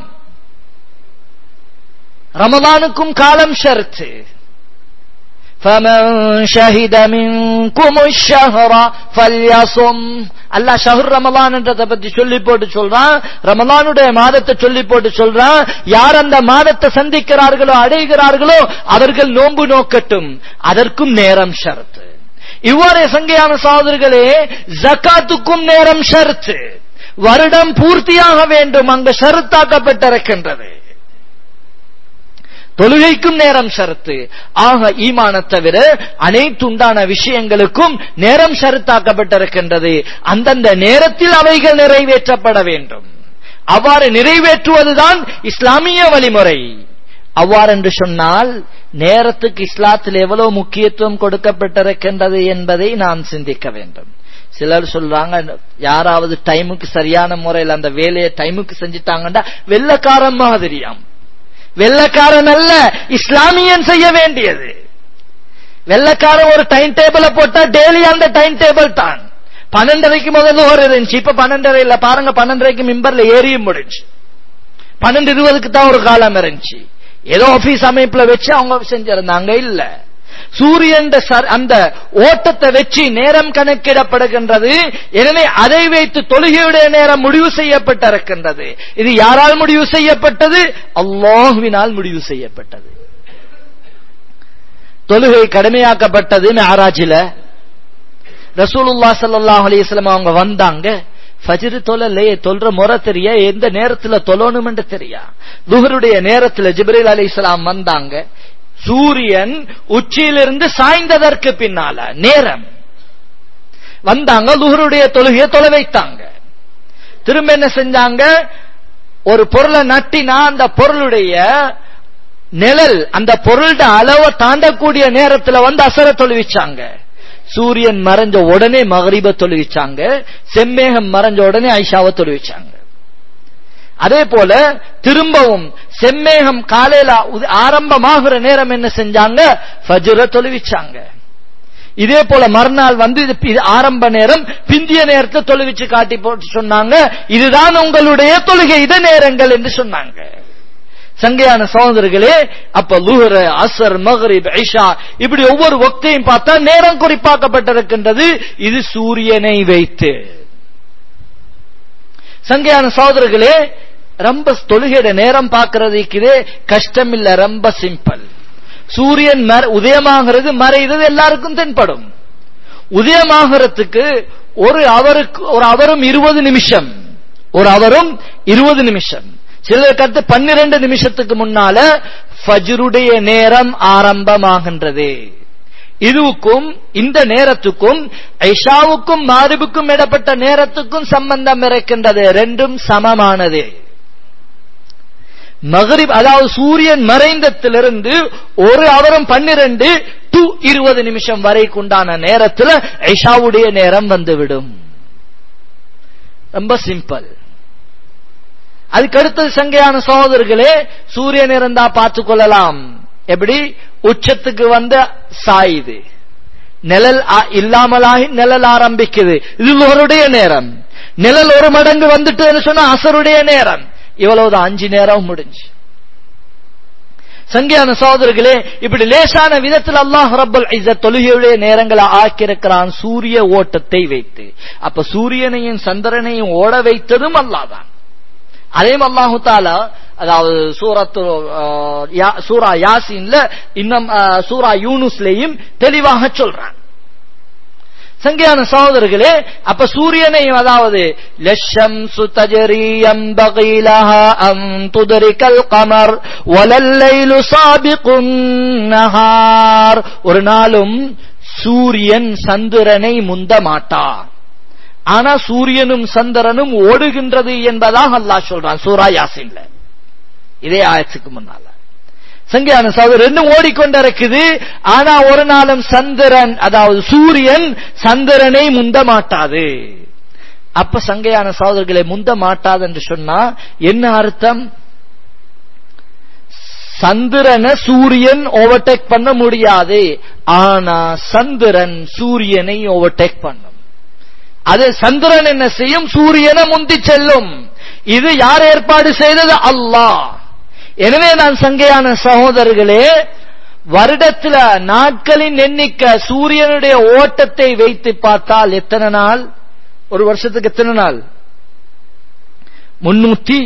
ரமதானுக்கும் காலம் ஷர்த்து فمن شهد منكم الشهر فليصم அல்லாஹ் ஷஹர் ரமலான் என்றதை பத்தி சொல்லி போட்டு சொல்றான் ரமலானுடைய மாதத்தை சொல்லி போட்டு சொல்றான் யார் அந்த மாதத்தை சந்திக்கிறார்களோ அடைகிறார்களோ அவர்கள் நோன்பு நோக்கட்டும் அதற்கும் நேரம் ஷரத்து இவ்வாறு சங்கையான சகோதரர்களே ஜக்காத்துக்கும் நேரம் ஷரத்து வருடம் பூர்த்தியாக வேண்டும் அங்கு ஷருத்தாக்கப்பட்டிருக்கின்றது தொழுகைக்கும் நேரம் ஷரத்து ஆக ஈமான தவிர அனைத்து உண்டான விஷயங்களுக்கும் நேரம் ஷரத்தாக்கப்பட்டிருக்கின்றது அந்தந்த நேரத்தில் அவைகள் நிறைவேற்றப்பட வேண்டும் அவ்வாறு நிறைவேற்றுவதுதான் இஸ்லாமிய வழிமுறை அவ்வாறு என்று சொன்னால் நேரத்துக்கு இஸ்லாத்தில் எவ்வளவு முக்கியத்துவம் கொடுக்கப்பட்டிருக்கின்றது என்பதை நாம் சிந்திக்க வேண்டும் சிலர் சொல்றாங்க யாராவது டைமுக்கு சரியான முறையில் அந்த வேலையை டைமுக்கு செஞ்சுட்டாங்கன்னா வெள்ளக்காரன் மாதிரியாம் வெள்ளக்காரன் அல்ல இஸ்லாமியன் செய்ய வேண்டியது வெள்ளக்காரன் ஒரு டைம் டேபிள போட்டா டெய்லி அந்த டைம் டேபிள் தான் பன்னெண்டரைக்கு முதல்ல ஒரு இருந்துச்சு இப்ப பன்னெண்டரை இல்ல பாருங்க பன்னெண்டரைக்கு மிம்பர்ல ஏறியும் முடிஞ்சு பன்னெண்டு இருபதுக்கு தான் ஒரு காலம் இருந்துச்சு ஏதோ ஆபீஸ் அமைப்புல வச்சு அவங்க செஞ்சிருந்தாங்க இல்ல சூரியன் அந்த ஓட்டத்தை வச்சு நேரம் கணக்கிடப்படுகின்றது எனவே அதை வைத்து தொழுகையுடைய நேரம் முடிவு செய்யப்பட்டிருக்கின்றது இது யாரால் முடிவு செய்யப்பட்டது அல்லாஹுவினால் முடிவு செய்யப்பட்டது தொழுகை கடுமையாக்கப்பட்டது மேராஜில ரசூலுல்லா சல்லாஹ் அலிஸ்லாம் அவங்க வந்தாங்க ஃபஜ்ரு தொழலையே தொல்ற முறை தெரிய எந்த நேரத்துல தொழணும்னு தெரியா துஹருடைய நேரத்துல ஜிப்ரீல் அலி இஸ்லாம் வந்தாங்க சூரியன் உச்சியிலிருந்து சாய்ந்ததற்கு பின்னால நேரம் வந்தாங்க லுகருடைய தொழுகையை தொலை வைத்தாங்க திரும்ப என்ன செஞ்சாங்க ஒரு பொருளை நட்டினா அந்த பொருளுடைய நிழல் அந்த பொருளோட அளவை தாண்டக்கூடிய நேரத்தில் வந்து அசர தொழுவிச்சாங்க சூரியன் மறைஞ்ச உடனே மகரிப தொழுவிச்சாங்க செம்மேகம் மறைஞ்ச உடனே ஐஷாவை தொழுவிச்சாங்க அதே போல திரும்பவும் செம்மேகம் காலையில ஆரம்பமாகிற நேரம் என்ன செஞ்சாங்க ஃபஜ்ர தொழுவிச்சாங்க இதே போல மறுநாள் வந்து இது ஆரம்ப நேரம் பிந்திய நேரத்தை தொழுவிச்சு காட்டி போட்டு சொன்னாங்க இதுதான் உங்களுடைய தொழுகை இத நேரங்கள் என்று சொன்னாங்க சங்கையான சகோதரர்களே அப்ப லுஹர அசர் மகரிப் ஐஷா இப்படி ஒவ்வொரு ஒக்தையும் பார்த்தா நேரம் குறிப்பாக்கப்பட்டிருக்கின்றது இது சூரியனை வைத்து சங்கையான சகோதரர்களே ரொம்ப தொழுகையோட நேரம் பார்க்கறதுக்கு கஷ்டம் இல்ல ரொம்ப சிம்பிள் சூரியன் மற- உதயமாகிறது மறைகிறது எல்லாருக்கும் தென்படும் உதயமாகிறதுக்கு ஒரு அவருக்கு ஒரு அவரும் இருபது நிமிஷம் ஒரு அவரும் இருபது நிமிஷம் சிலருக்கு அடுத்து பன்னிரண்டு நிமிஷத்துக்கு முன்னால ஃபஜ்ருடைய நேரம் ஆரம்பமாகின்றது இதுவுக்கும் இந்த நேரத்துக்கும் ஐஷாவுக்கும் மாரிபுக்கும் இடப்பட்ட நேரத்துக்கும் சம்பந்தம் இருக்கின்றது ரெண்டும் சமமானது மகரிப் அதாவது சூரியன் மறைந்தத்திலிருந்து ஒரு அவரம் பன்னிரண்டு டு இருபது நிமிஷம் வரைக்குண்டான நேரத்தில் ஐஷாவுடைய நேரம் வந்துவிடும் ரொம்ப சிம்பிள் அதுக்கு அடுத்தது சங்கையான சகோதரர்களே சூரியன் இருந்தா பார்த்து கொள்ளலாம் எப்படி உச்சத்துக்கு வந்து சாயுது நிழல் ஆ- இல்லாமலாகி நிழல் ஆரம்பிக்குது இது அவருடைய நேரம் நிழல் ஒரு மடங்கு வந்துட்டுன்னு சொன்னா அசருடைய நேரம் இவ்வளவுதான் அஞ்சு நேரம் முடிஞ்சு சங்கியான சகோதரர்களே இப்படி லேசான விதத்தில் அல்லாஹ் ரப்பல் இஸ்ஸத் தொழுகையுடைய நேரங்களை ஆக்கியிருக்கிறான் சூரிய ஓட்டத்தை வைத்து அப்ப சூரியனையும் சந்திரனையும் ஓட வைத்ததும் அல்லாதான் அதேம் அல்லாஹு தாலா அதாவது சூரத்து அஹ், யா- சூரா யாசின்ல இன்னும் அஹ், சூரா யூனுஸ்லயும் தெளிவாக சொல்றான் சங்கியான சகோதரர்களே அப்ப சூரியனையும் அதாவது லஷம் சுதஜரியம் பகைலஹா அம் துதரிக்கல் கமர் வலல்லைலு சாபிகுன் நஹார் ஒரு நாளும் சூரியன் சந்திரனை முந்த மாட்டார் ஆனா சூரியனும் சந்திரனும் ஓடுகின்றது என்பதாக அல்லாஹ் சொல்றான் சூரா யாசின்ல இதே ஆயத்துக்கு முன்னால சங்கியான சகோதரர் ரெண்டும் ஓடிக்கொண்டிருக்குது ஆனா ஒரு நாளும் சந்திரன் அதாவது சூரியன் சந்திரனை முந்த மாட்டாது அப்ப சங்கையான சகோதரர்களை முந்த மாட்டாது என்று சொன்னா என்ன அர்த்தம் சந்திரனை சூரியன் ஓவர்டேக் பண்ண முடியாது ஆனா சந்திரன் சூரியனை ஓவர்டேக் பண்ணும் அது சந்திரன் என்ன செய்யும் சூரியனை முந்தி செல்லும் இது யார் ஏற்பாடு செய்தது அல்லாஹ் எனவே நான் சங்கையான சகோதரர்களே வருடத்துல நாட்களின் எண்ணிக்கை சூரியனுடைய ஓட்டத்தை வைத்து பார்த்தால் எத்தனை நாள் ஒரு வருஷத்துக்கு எத்தனை நாள் முன்னூத்தி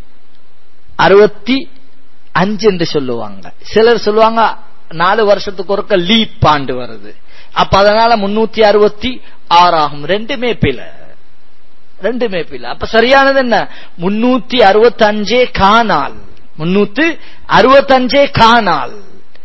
அறுபத்தி அஞ்சு என்று சொல்லுவாங்க சிலர் சொல்லுவாங்க நாலு வருஷத்துக்கு ஒருக்க லீப் ஆண்டு வருது அப்ப அதனால முன்னூத்தி அறுபத்தி ஆறு ஆகும் ரெண்டுமே பில ரெண்டுமே பில அப்ப சரியானது என்ன முன்னூத்தி அறுபத்தஞ்சே காணால் முன்னூத்து அறுபத்தஞ்சே காணால்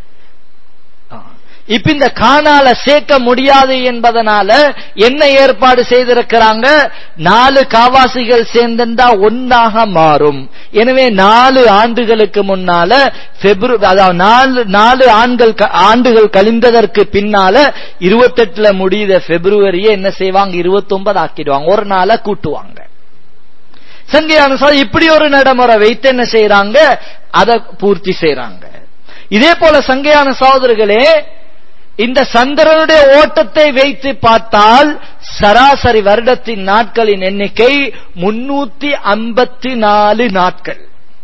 ஆ. இப்ப இந்த காணால சேர்க்க முடியாது என்பதனால என்ன ஏற்பாடு செய்திருக்கிறாங்க நாலு காவாசிகள் சேர்ந்திருந்தா ஒன்னாக மாறும் எனவே நாலு ஆண்டுகளுக்கு முன்னால பிப்ரவரி அதாவது நாலு நாலு ஆண்கள் க- ஆண்டுகள் கழிந்ததற்கு பின்னால இருபத்தெட்டுல முடியுத பிப்ரவரியை என்ன செய்வாங்க இருபத்தி ஒன்பது ஆக்கிடுவாங்க ஒரு நாளை கூட்டுவாங்க சங்கையான சார் இப்படி ஒரு நடைமுறை வைத்து என்ன செய்யறாங்க அதை பூர்த்தி செய்யறாங்க இதே போல சங்கையான சகோதரர்களே இந்த சந்திரனுடைய ஓட்டத்தை வைத்து பார்த்தால் சராசரி வருடத்தின் நாட்களின் எண்ணிக்கை முன்னூத்தி ஐம்பத்தி நாலு நாட்கள்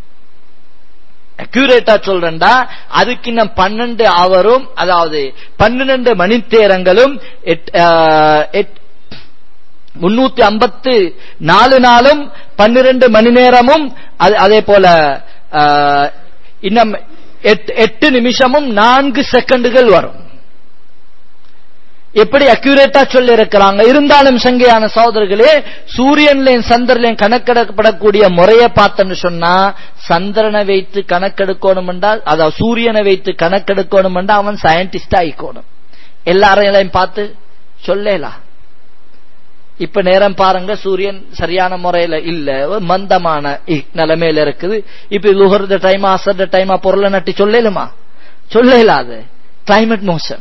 அக்யூரேட்டா சொல்றேன்டா அதுக்கு இன்னும் பன்னெண்டு அவரும் அதாவது பன்னிரண்டு மணித்தேரங்களும் எட்- ஆஹ், எட்- முன்னூத்தி ஐம்பத்து நாலு நாளும் பன்னிரண்டு மணி நேரமும் அது- அதே போல ஆஹ், இன்னும் எட்டு எட்டு நிமிஷமும் நான்கு செகண்டுகள் வரும் எப்படி அக்யூரேட்டா சொல்லி இருக்கிறாங்க இருந்தாலும் சங்கையான சகோதரர்களே சூரியன்லையும் சந்திரன்லையும் கணக்கெடுக்கப்படக்கூடிய முறையை பார்த்தோன்னு சொன்னா சந்திரனை வைத்து கணக்கெடுக்கணும் என்றால் அதாவது சூரியனை வைத்து கணக்கெடுக்கணும் என்றால் அவன் சயின்டிஸ்டா ஆயிக்கணும் எல்லாரையும் பார்த்து சொல்லலாம் இப்ப நேரம் பாருங்க சூரியன் சரியான முறையில இல்ல ஒரு மந்தமான இ- நிலைமையில இருக்குது இப்ப லுகர்த டைம் அசர்த டைமா பொருளை நட்டி சொல்லலுமா சொல்லலாது கிளைமேட் மோசம்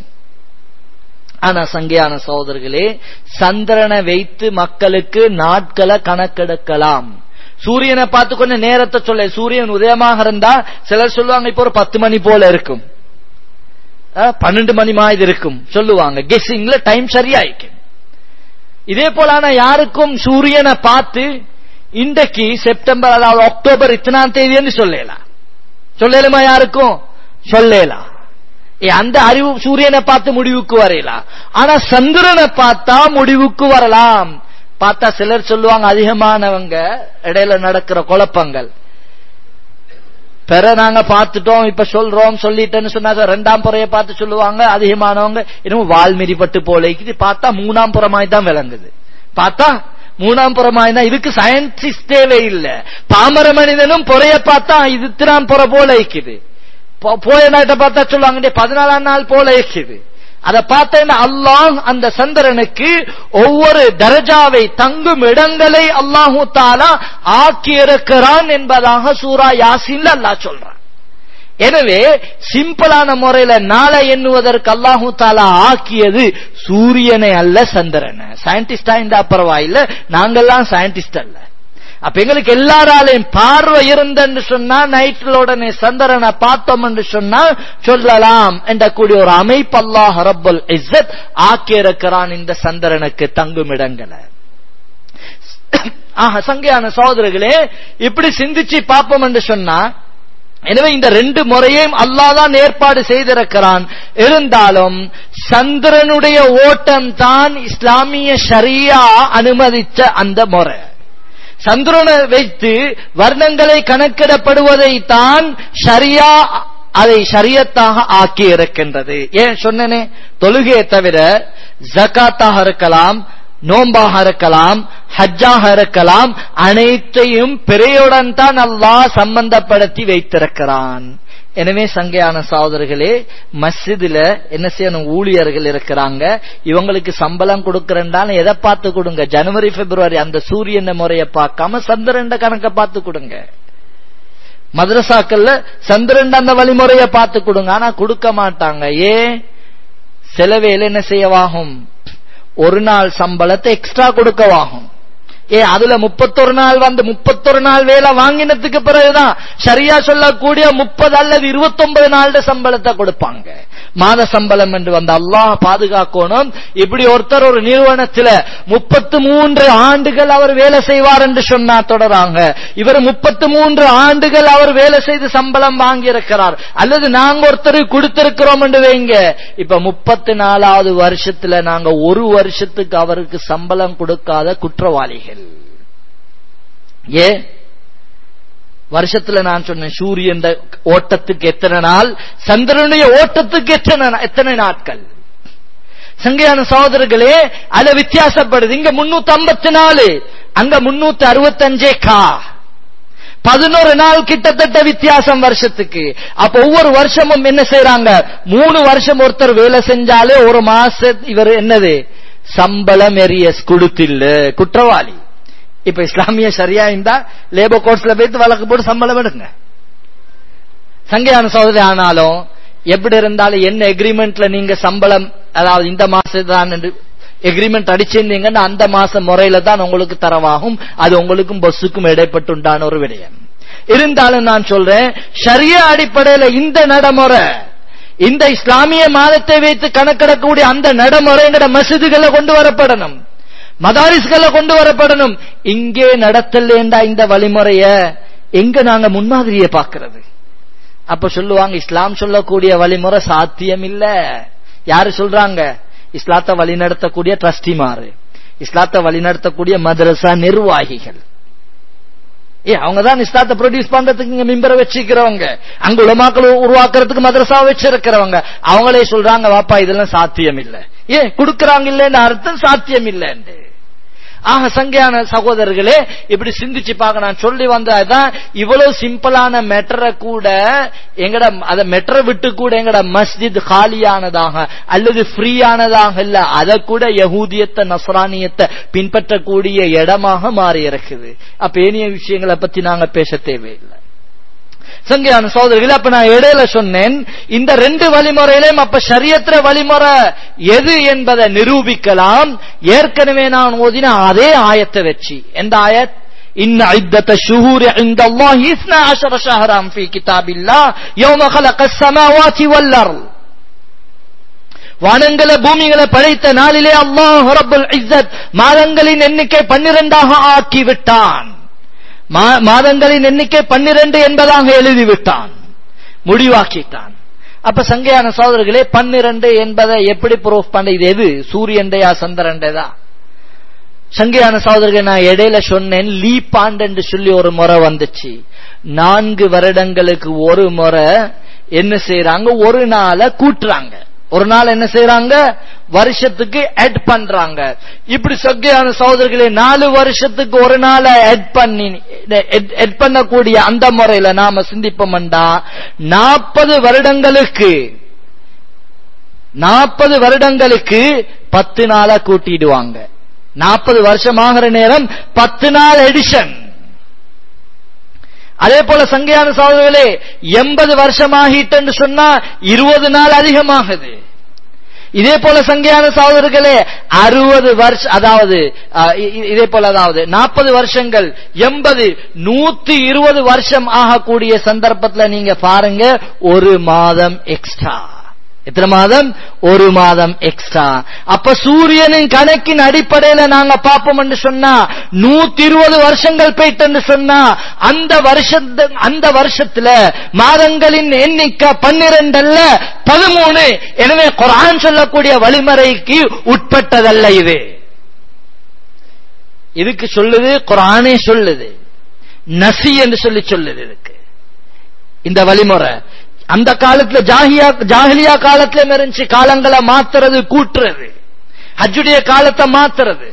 ஆனா சங்கையான சகோதரர்களே சந்திரனை வைத்து மக்களுக்கு நாட்களை கணக்கெடுக்கலாம் சூரியனை பார்த்து கொஞ்சம் நேரத்தை சொல்ல சூரியன் உதயமாக இருந்தா சிலர் சொல்லுவாங்க இப்போ ஒரு பத்து மணி போல இருக்கும் அஹ், பன்னெண்டு மணி மாதிரி இருக்கும் சொல்லுவாங்க கெஸ்ஸிங்ல டைம் சரியாயிக்கும் இதே போல ஆனா யாருக்கும் சூரியனை பார்த்து இன்றைக்கு செப்டம்பர் அதாவது அக்டோபர் இத்தனாம் தேதின்னு சொல்லலாம் சொல்லலுமா யாருக்கும் சொல்லலாம் ஏ, அந்த அறிவு சூரியனை பார்த்து முடிவுக்கு வரையலாம் ஆனா சந்திரனை பார்த்தா முடிவுக்கு வரலாம் பார்த்தா சிலர் சொல்லுவாங்க அதிகமானவங்க இடையில நடக்கிற குழப்பங்கள் பெற நாங்க பார்த்துட்டோம் இப்ப சொல்றோம் சொல்லிட்டேன்னு சொன்னாங்க ரெண்டாம் புறையை பார்த்து சொல்லுவாங்க அதிகமானவங்க இன்னும் வால்மிரி பட்டு போல இருக்குது பார்த்தா மூணாம் புறமாய் தான் விளங்குது பார்த்தா மூணாம் புறமாய் தான் இதுக்கு சயின்டிஸ்ட் தேவை இல்ல பாமர மனிதனும் புறைய பார்த்தா இது திரான் புற போல இருக்குது போ- போய நாட்டை பார்த்தா சொல்லுவாங்க பதினாலாம் நாள் போல இருக்குது அதை பார்த்தேன்னா அல்லாஹ் அந்த சந்திரனுக்கு ஒவ்வொரு தரஜாவை தங்கும் இடங்களை அல்லாஹு தாலா ஆக்கியிருக்கிறான் என்பதாக சூரா யாசின்ல அல்லாஹ் சொல்றான் எனவே சிம்பிளான முறையில நாளை எண்ணுவதற்கு அல்லாஹு தாலா ஆக்கியது சூரியனை அல்ல சந்திரனை சயின்டிஸ்டா இந்த பரவாயில்ல நாங்கெல்லாம் சயின்டிஸ்ட் அல்ல அப்ப எங்களுக்கு எல்லாராலையும் பார்வை இருந்தன்னு சொன்னா நைட்ல உடனே சந்திரனை பார்த்தோம் என்று சொன்னா சொல்லலாம் என்ற கூடிய ஒரு அமைப்பு அல்லாஹ் ரப்பல் இஸ்ஸத் ஆக்கியிருக்கிறான் இந்த சந்திரனுக்கு தங்கும் இடங்களை ஆஹ் சங்கையான சகோதரர்களே இப்படி சிந்திச்சு பார்ப்போம் என்று சொன்னா எனவே இந்த ரெண்டு முறையும் அல்லாதான் ஏற்பாடு செய்திருக்கிறான் இருந்தாலும் சந்திரனுடைய ஓட்டம் தான் இஸ்லாமிய ஷரியா அனுமதித்த அந்த முறை சந்திரனை வைத்து வர்ணங்களை கணக்கிடப்படுவதை தான் ஷரியா அதை ஷரியத்தாக ஆக்கி இருக்கின்றது ஏன் சொன்னனே தொழுகையை தவிர ஜகாத்தாக இருக்கலாம் நோம்பாக இருக்கலாம் ஹஜ்ஜாக இருக்கலாம் அனைத்தையும் பிறையுடன் தான் அல்லாஹ் சம்பந்தப்படுத்தி வைத்திருக்கிறான் எனவே சங்கையான சகோதரர்களே மஸ்ஜிதுல என்ன செய்யணும் ஊழியர்கள் இருக்கிறாங்க இவங்களுக்கு சம்பளம் கொடுக்கறேன்டாலும் எதை பார்த்து கொடுங்க ஜனவரி பிப்ரவரி அந்த சூரியன் முறையை பார்க்காம சந்திரன் கணக்க பார்த்து கொடுங்க மதரசாக்கள்ல சந்திரன் அந்த வழிமுறையை பார்த்து கொடுங்க ஆனா கொடுக்க மாட்டாங்க ஏன் சில வேலை என்ன செய்யவாகும் ஒரு நாள் சம்பளத்தை எக்ஸ்ட்ரா கொடுக்கவாகும் ஏ அதுல முப்பத்தொரு நாள் வந்து முப்பத்தொரு நாள் வேலை வாங்கினதுக்கு பிறகுதான் சரியா சொல்லக்கூடிய முப்பது அல்லது இருபத்தொன்பது நாள் சம்பளத்தை கொடுப்பாங்க மாத சம்பளம் என்று வந்த அல்லாஹ் பாதுகாக்கணும் இப்படி ஒருத்தர் ஒரு நிறுவனத்துல முப்பத்து மூன்று ஆண்டுகள் அவர் வேலை செய்வார் என்று சொன்னா தொடராங்க இவர் முப்பத்து மூன்று ஆண்டுகள் அவர் வேலை செய்து சம்பளம் வாங்கி இருக்கிறார் அல்லது நாங்க ஒருத்தர் கொடுத்திருக்கிறோம் என்று வைங்க இப்ப முப்பத்தி நாலாவது வருஷத்துல நாங்க ஒரு வருஷத்துக்கு அவருக்கு சம்பளம் கொடுக்காத குற்றவாளிகள் ஏ வருஷத்துல நான் சொன்னேன் சூரியன் ஓட்டத்துக்கு எத்தனை நாள் சந்திரனுடைய ஓட்டத்துக்கு எத்தனை நா- எத்தனை நாட்கள் சங்கையான சகோதரர்களே அதுல வித்தியாசப்படுது இங்க முன்னூத்தி ஐம்பத்தி நாலு அங்க முன்னூத்தி அறுபத்தஞ்சே கா பதினோரு நாள் கிட்டத்தட்ட வித்தியாசம் வருஷத்துக்கு அப்ப ஒவ்வொரு வருஷமும் என்ன செய்யறாங்க மூணு வருஷம் ஒருத்தர் வேலை செஞ்சாலே ஒரு மாசம் இவர் என்னது சம்பளம் எரியஸ் கொடுத்தில்ல குற்றவாளி இப்ப இஸ்லாமிய சரியா இருந்தா லேபர் கோர்ட்ஸ்ல போயிட்டு வழக்கு போட்டு சம்பளம் எடுங்க சங்கையான சகோதரி ஆனாலும் எப்படி இருந்தாலும் என்ன எக்ரிமெண்ட்ல நீங்க சம்பளம் அதாவது இந்த மாசம் தான் எக்ரிமெண்ட் அடிச்சிருந்தீங்கன்னா அந்த மாசம் முறையில தான் உங்களுக்கு தரவாகும் அது உங்களுக்கும் பஸ்ஸுக்கும் இடைப்பட்டு உண்டான ஒரு விடயம் இருந்தாலும் நான் சொல்றேன் ஷரியா அடிப்படையில இந்த நடைமுறை இந்த இஸ்லாமிய மாதத்தை வைத்து கணக்கிடக்கூடிய அந்த நடைமுறை எங்கட மசிதுகளை கொண்டு வரப்படணும் மதாரிஸ்களை கொண்டு வரப்படணும் இங்கே நடத்தலேண்டா இந்த வழிமுறைய எங்க நாங்க முன்மாதிரியை பார்க்கிறது அப்ப சொல்லுவாங்க இஸ்லாம் சொல்லக்கூடிய வழிமுறை சாத்தியம் இல்ல யாரு சொல்றாங்க இஸ்லாத்தை வழிநடத்தக்கூடிய ட்ரஸ்டிமாரு இஸ்லாத்தை வழிநடத்தக்கூடிய மதரசா நிர்வாகிகள் ஏ அவங்க தான் இஸ்லாத்தை ப்ரொடியூஸ் பண்றதுக்கு இங்க மிம்பரை வச்சிருக்கிறவங்க அங்க உலமாக்கள் உருவாக்குறதுக்கு மதரசா வச்சிருக்கிறவங்க அவங்களே சொல்றாங்க வாப்பா இதெல்லாம் சாத்தியம் இல்ல ஏன் கொடுக்கறாங்க இல்லைன்னு அர்த்தம் சாத்தியம் இல்லைன்னு ஆக சங்கையான சகோதரர்களே இப்படி சிந்திச்சு பார்க்க நான் சொல்லி வந்ததான் இவ்வளவு சிம்பிளான மெட்டரை கூட எங்கட அத மெட்டரை விட்டு கூட எங்கட மஸ்ஜித் காலியானதாக அல்லது ஃப்ரீயானதாக இல்ல அதை கூட யகூதியத்தை நஸ்ரானியத்தை பின்பற்றக்கூடிய இடமாக மாறி இருக்குது அப்ப ஏனைய விஷயங்களை பத்தி நாங்க பேச தேவையில்லை சங்கையான சோதரிகள் அப்ப நான் இடையில சொன்னேன் இந்த ரெண்டு வழிமுறையிலும் அப்ப ஷரியத்திர வழிமுறை எது என்பதை நிரூபிக்கலாம் ஏற்கனவே நான் ஓதின அதே ஆயத்தை வச்சு எந்த ஆயத் إن عدة الشهور عند الله اثنا عشر شهرا في كتاب الله يوم خلق السماوات والأرض வானங்களை பூமிகளை படைத்த நாளிலே அல்லாஹ் ரப்புல் இஸ்ஸத் மாதங்களின் எண்ணிக்கை பன்னிரண்டாக ஆக்கி விட்டான் மா- மாதங்களின் எண்ணிக்கை பன்னிரண்டு என்பதாக எழுதிவிட்டான் முடிவாக்கிட்டான் அப்ப சங்கையான சகோதரர்களே பன்னிரண்டு என்பதை எப்படி ப்ரூஃப் பண்ண இது எது சூரியன்டையா சந்திரன்டையதா சங்கையான சகோதரர்கள் நான் இடையில சொன்னேன் லீபாண்ட் என்று சொல்லி ஒரு முறை வந்துச்சு நான்கு வருடங்களுக்கு ஒரு முறை என்ன செய்யறாங்க ஒரு நாளை கூட்டுறாங்க ஒரு நாள் என்ன செய்யறாங்க வருஷத்துக்கு அட் பண்றாங்க இப்படி சங்கையான சகோதரர்களே நாலு வருஷத்துக்கு ஒரு நாளை அட் பண்ணி அட் பண்ணக்கூடிய அந்த முறையில நாம சிந்திப்போம்டா நாற்பது வருடங்களுக்கு நாற்பது வருடங்களுக்கு பத்து நாளா கூட்டிடுவாங்க நாற்பது வருஷம் ஆகிற நேரம் பத்து நாள் எடிஷன் அதே போல சங்கையான சகோதரர்களே எண்பது வருஷம் ஆகிட்டு சொன்னா இருபது நாள் அதிகமாகுது இதே போல சங்கையான சகோதரர்களே அறுபது வருஷம் அதாவது இதே போல அதாவது நாற்பது வருஷங்கள் எண்பது நூத்தி இருபது வருஷம் ஆகக்கூடிய சந்தர்ப்பத்தில் நீங்க பாருங்க ஒரு மாதம் எக்ஸ்ட்ரா எத்தனை மாதம் ஒரு மாதம் எக்ஸ்ட்ரா அப்ப சூரியனின் கணக்கின் அடிப்படையில நாங்க பார்ப்போம் என்று சொன்னா நூத்தி இருபது வருஷங்கள் போயிட்டு சொன்னா அந்த வருஷத்து அந்த வருஷத்துல மாதங்களின் எண்ணிக்கை பன்னிரண்டு அல்ல பதிமூணு எனவே குரான் சொல்லக்கூடிய வழிமுறைக்கு உட்பட்டதல்ல இது இதுக்கு சொல்லுது குரானே சொல்லுது நசி என்று சொல்லி சொல்லுது இதுக்கு இந்த வழிமுறை அந்த காலத்துல ஜாகியா ஜாகிலியா காலத்துல இருந்துச்சு காலங்களை மாத்துறது கூட்டுறது ஹஜ்ஜுடைய காலத்தை மாத்துறது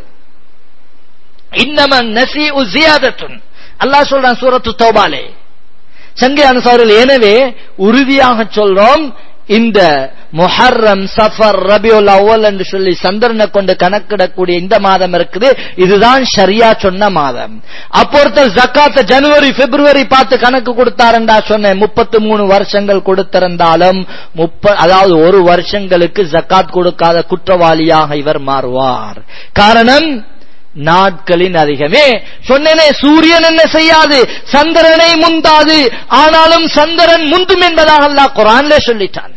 இன்னமன் நசி உசியாதத்துன் அல்லாஹ் சொல்றான் சூரத்து தௌபாலே சங்கை அனுசாரில் எனவே உறுதியாக சொல்றோம் இந்த முஹர்ரம் சஃபர் ரபியுல் அவ்வல் என்று சொல்லி சந்திரனை கொண்டு கணக்கிடக்கூடிய இந்த மாதம் இருக்குது இதுதான் சரியா சொன்ன மாதம் அப்போ ஒருத்தர் ஜக்காத்த ஜனவரி பிப்ரவரி பார்த்து கணக்கு கொடுத்தாருண்டா சொன்னேன் முப்பத்தி மூணு வருஷங்கள் கொடுத்திருந்தாலும் முப்ப அதாவது ஒரு வருஷங்களுக்கு ஜக்காத் கொடுக்காத குற்றவாளியாக இவர் மாறுவார் காரணம் நாட்களின் அதிகமே சொன்னேனே சூரியன் என்ன செய்யாது சந்திரனை முந்தாது ஆனாலும் சந்திரன் முந்தும் என்பதாக அல்லாஹ் குரான்ல சொல்லிட்டான்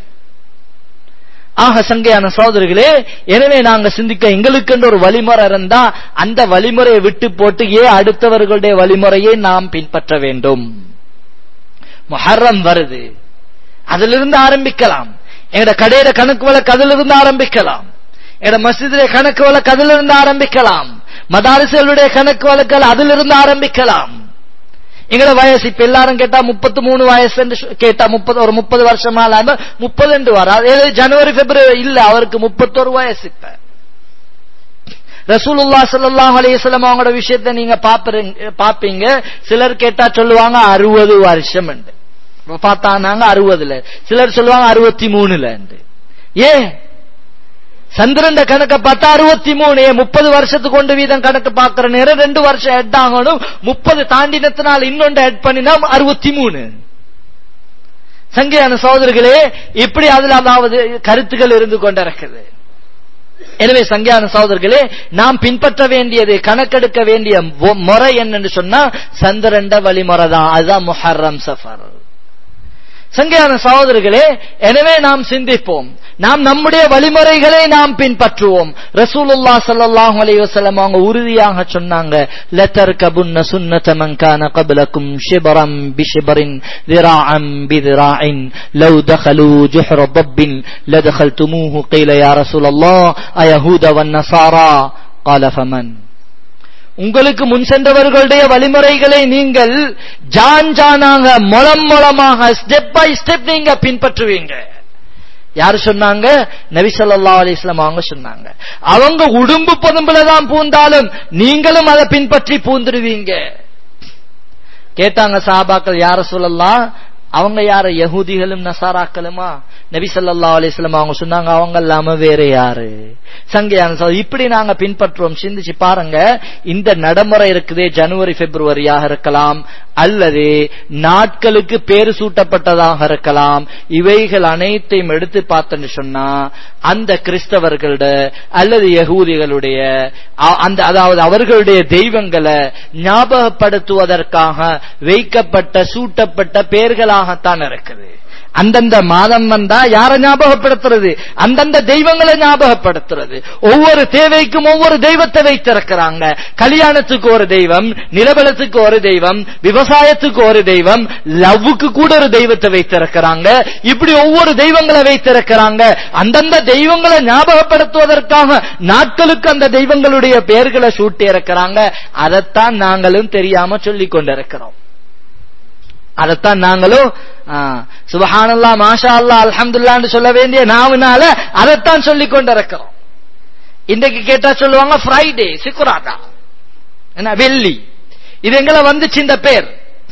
ஆக சங்கையான சோதரிகளே எனவே நாங்க சிந்திக்க எங்களுக்கு என்று ஒரு வழிமுறை இருந்தா அந்த வழிமுறையை விட்டு போட்டு ஏன் அடுத்தவர்களுடைய வழிமுறையை நாம் பின்பற்ற வேண்டும் மொஹர்ரம் வருது அதிலிருந்து ஆரம்பிக்கலாம் எங்கட கடையில கணக்கு வழக்கு அதிலிருந்து ஆரம்பிக்கலாம் எங்கட மசிதிலே கணக்கு வழக்கு அதிலிருந்து ஆரம்பிக்கலாம் மதாரிசலுடைய கணக்கு வழக்கல் அதிலிருந்து ஆரம்பிக்கலாம் எங்கள வயசு இப்ப எல்லாரும் கேட்டா முப்பத்தி மூணு வயசு என்று கேட்டா முப்பது ஒரு முப்பது வருஷமா இல்லாம முப்பது என்று வர ஜனவரி பிப்ரவரி இல்ல அவருக்கு முப்பத்தொரு வயசு இப்ப ரசூலுல்லா சல்லாஹ் அலையம் அவங்களோட விஷயத்த நீங்க பாப்பீங்க சிலர் கேட்டா சொல்லுவாங்க அறுபது வருஷம் பார்த்தானாங்க அறுபதுல சிலர் சொல்லுவாங்க அறுபத்தி மூணுல ஏன் சந்திரன் கணக்கை பார்த்தா அறுபத்தி மூணு முப்பது வருஷத்துக்கு கொண்டு வீதம் கணக்கு பார்க்கிற நேரம் ரெண்டு வருஷம் ஹெட் ஆகணும் முப்பது தாண்டினத்தினால் இன்னொன்று ஹெட் பண்ணினா அறுபத்தி மூணு சங்கையான சகோதரர்களே இப்படி அதுல அதாவது கருத்துக்கள் இருந்து கொண்டிருக்குது எனவே சங்கையான சகோதரர்களே நாம் பின்பற்ற வேண்டியது கணக்கெடுக்க வேண்டிய முறை என்னன்னு சொன்னா சந்திரண்ட வழிமுறை தான் அதுதான் முஹர்ரம் சஃபர் சங்கையான சகோதரர்களே எனவே நாம் சிந்திப்போம் நாம் நம்முடைய வழிமுறைகளை நாம் பின்பற்றுவோம் ரசூலுல்லா சல்லாஹூ அலைஹி வஸல்லம் அவங்க உறுதியாக சொன்னாங்க லத்தர் கபுன்ன சுன்னத மன்கான கபலக்கும் ஷிபரம் பிஷிபரின் ذراعا بذراع لو دخلوا جحر ضب لدخلتموه قيل يا رسول الله أيهود والنصارى قال فمن உங்களுக்கு முன் சென்றவர்களுடைய வழிமுறைகளை நீங்கள் ஜான் ஜானாக மொளம் மொளமாக ஸ்டெப் பை ஸ்டெப் நீங்க பின்பற்றுவீங்க யாரு சொன்னாங்க நபி சொல்லா அலிஸ்லாம் அவங்க சொன்னாங்க அவங்க உடும்பு பொதும்புல தான் பூந்தாலும் நீங்களும் அதை பின்பற்றி பூந்துடுவீங்க கேட்டாங்க சாபாக்கள் யார சொல்லலாம் அவங்க யார யகுதிகளும் நசாராக்களுமா நபி சல்லா அலிஸ்லாம் அவங்க சொன்னாங்க அவங்க இல்லாம வேற யாரு சங்கையான இப்படி நாங்க பின்பற்றுவோம் சிந்திச்சு பாருங்க இந்த நடைமுறை இருக்குதே ஜனவரி பிப்ரவரியாக இருக்கலாம் அல்லது நாட்களுக்கு பேரு சூட்டப்பட்டதாக இருக்கலாம் இவைகள் அனைத்தையும் எடுத்து பார்த்தோன்னு சொன்னா அந்த கிறிஸ்தவர்களோட அல்லது யகூதிகளுடைய அந்த அதாவது அவர்களுடைய தெய்வங்களை ஞாபகப்படுத்துவதற்காக வைக்கப்பட்ட சூட்டப்பட்ட பெயர்களாகத்தான் இருக்குது அந்தந்த மாதம் வந்தா யாரை ஞாபகப்படுத்துறது அந்தந்த தெய்வங்களை ஞாபகப்படுத்துறது ஒவ்வொரு தேவைக்கும் ஒவ்வொரு தெய்வத்தை வைத்திருக்கிறாங்க கல்யாணத்துக்கு ஒரு தெய்வம் நிலபலத்துக்கு ஒரு தெய்வம் விவசாயத்துக்கு ஒரு தெய்வம் லவ்வுக்கு கூட ஒரு தெய்வத்தை வைத்திருக்கிறாங்க இப்படி ஒவ்வொரு தெய்வங்களை வைத்திருக்கிறாங்க அந்தந்த தெய்வங்களை ஞாபகப்படுத்துவதற்காக நாட்களுக்கு அந்த தெய்வங்களுடைய பெயர்களை சூட்டி இருக்கிறாங்க அதைத்தான் நாங்களும் தெரியாம சொல்லிக் கொண்டிருக்கிறோம் அதைத்தான் நாங்களும் சுபஹானல்லா மாஷா அல்லா அல்ஹம்துல்லான்னு சொல்ல வேண்டிய நாவினால அதைத்தான் சொல்லிக் கொண்டிருக்கிறோம் இன்றைக்கு கேட்டா சொல்லுவாங்க ஃப்ரைடே சிக்குராதா என்ன வெள்ளி இது எங்களை வந்துச்சு இந்த பேர்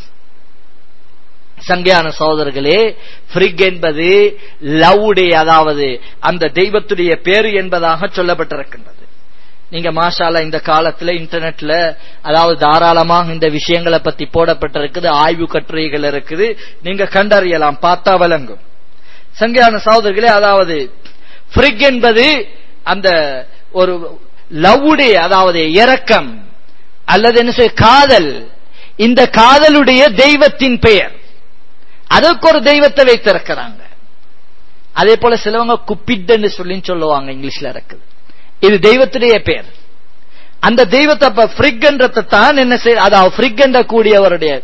சங்கியான சகோதரர்களே ஃப்ரிக் என்பது லவ் டே அதாவது அந்த தெய்வத்துடைய பேரு என்பதாக சொல்லப்பட்டிருக்கின்றது நீங்க மாஷால இந்த காலத்துல இன்டர்நெட்ல அதாவது தாராளமாக இந்த விஷயங்களை பத்தி போடப்பட்டிருக்குது ஆய்வு கட்டுரைகள் இருக்குது நீங்க கண்டறியலாம் பார்த்தா விளங்கும் சங்கியான சகோதரர்களே அதாவது ஃப்ரிக் என்பது அந்த ஒரு லவ்வுடே அதாவது இரக்கம் அல்லது என்ன சொல்ல காதல் இந்த காதலுடைய தெய்வத்தின் பெயர் அதற்கு ஒரு தெய்வத்தை வைத்திருக்கிறாங்க அதே போல சிலவங்க குப்பிட்ன்னு சொல்லி சொல்லுவாங்க இங்கிலீஷ்ல இருக்குது இது தெய்வத்துடைய பேர் அந்த தெய்வத்தை அப்ப ஃப்ரிக்ன்றதை தான் என்ன செய்ய அதாவது ஃப்ரிக் என்ற கூடியவருடைய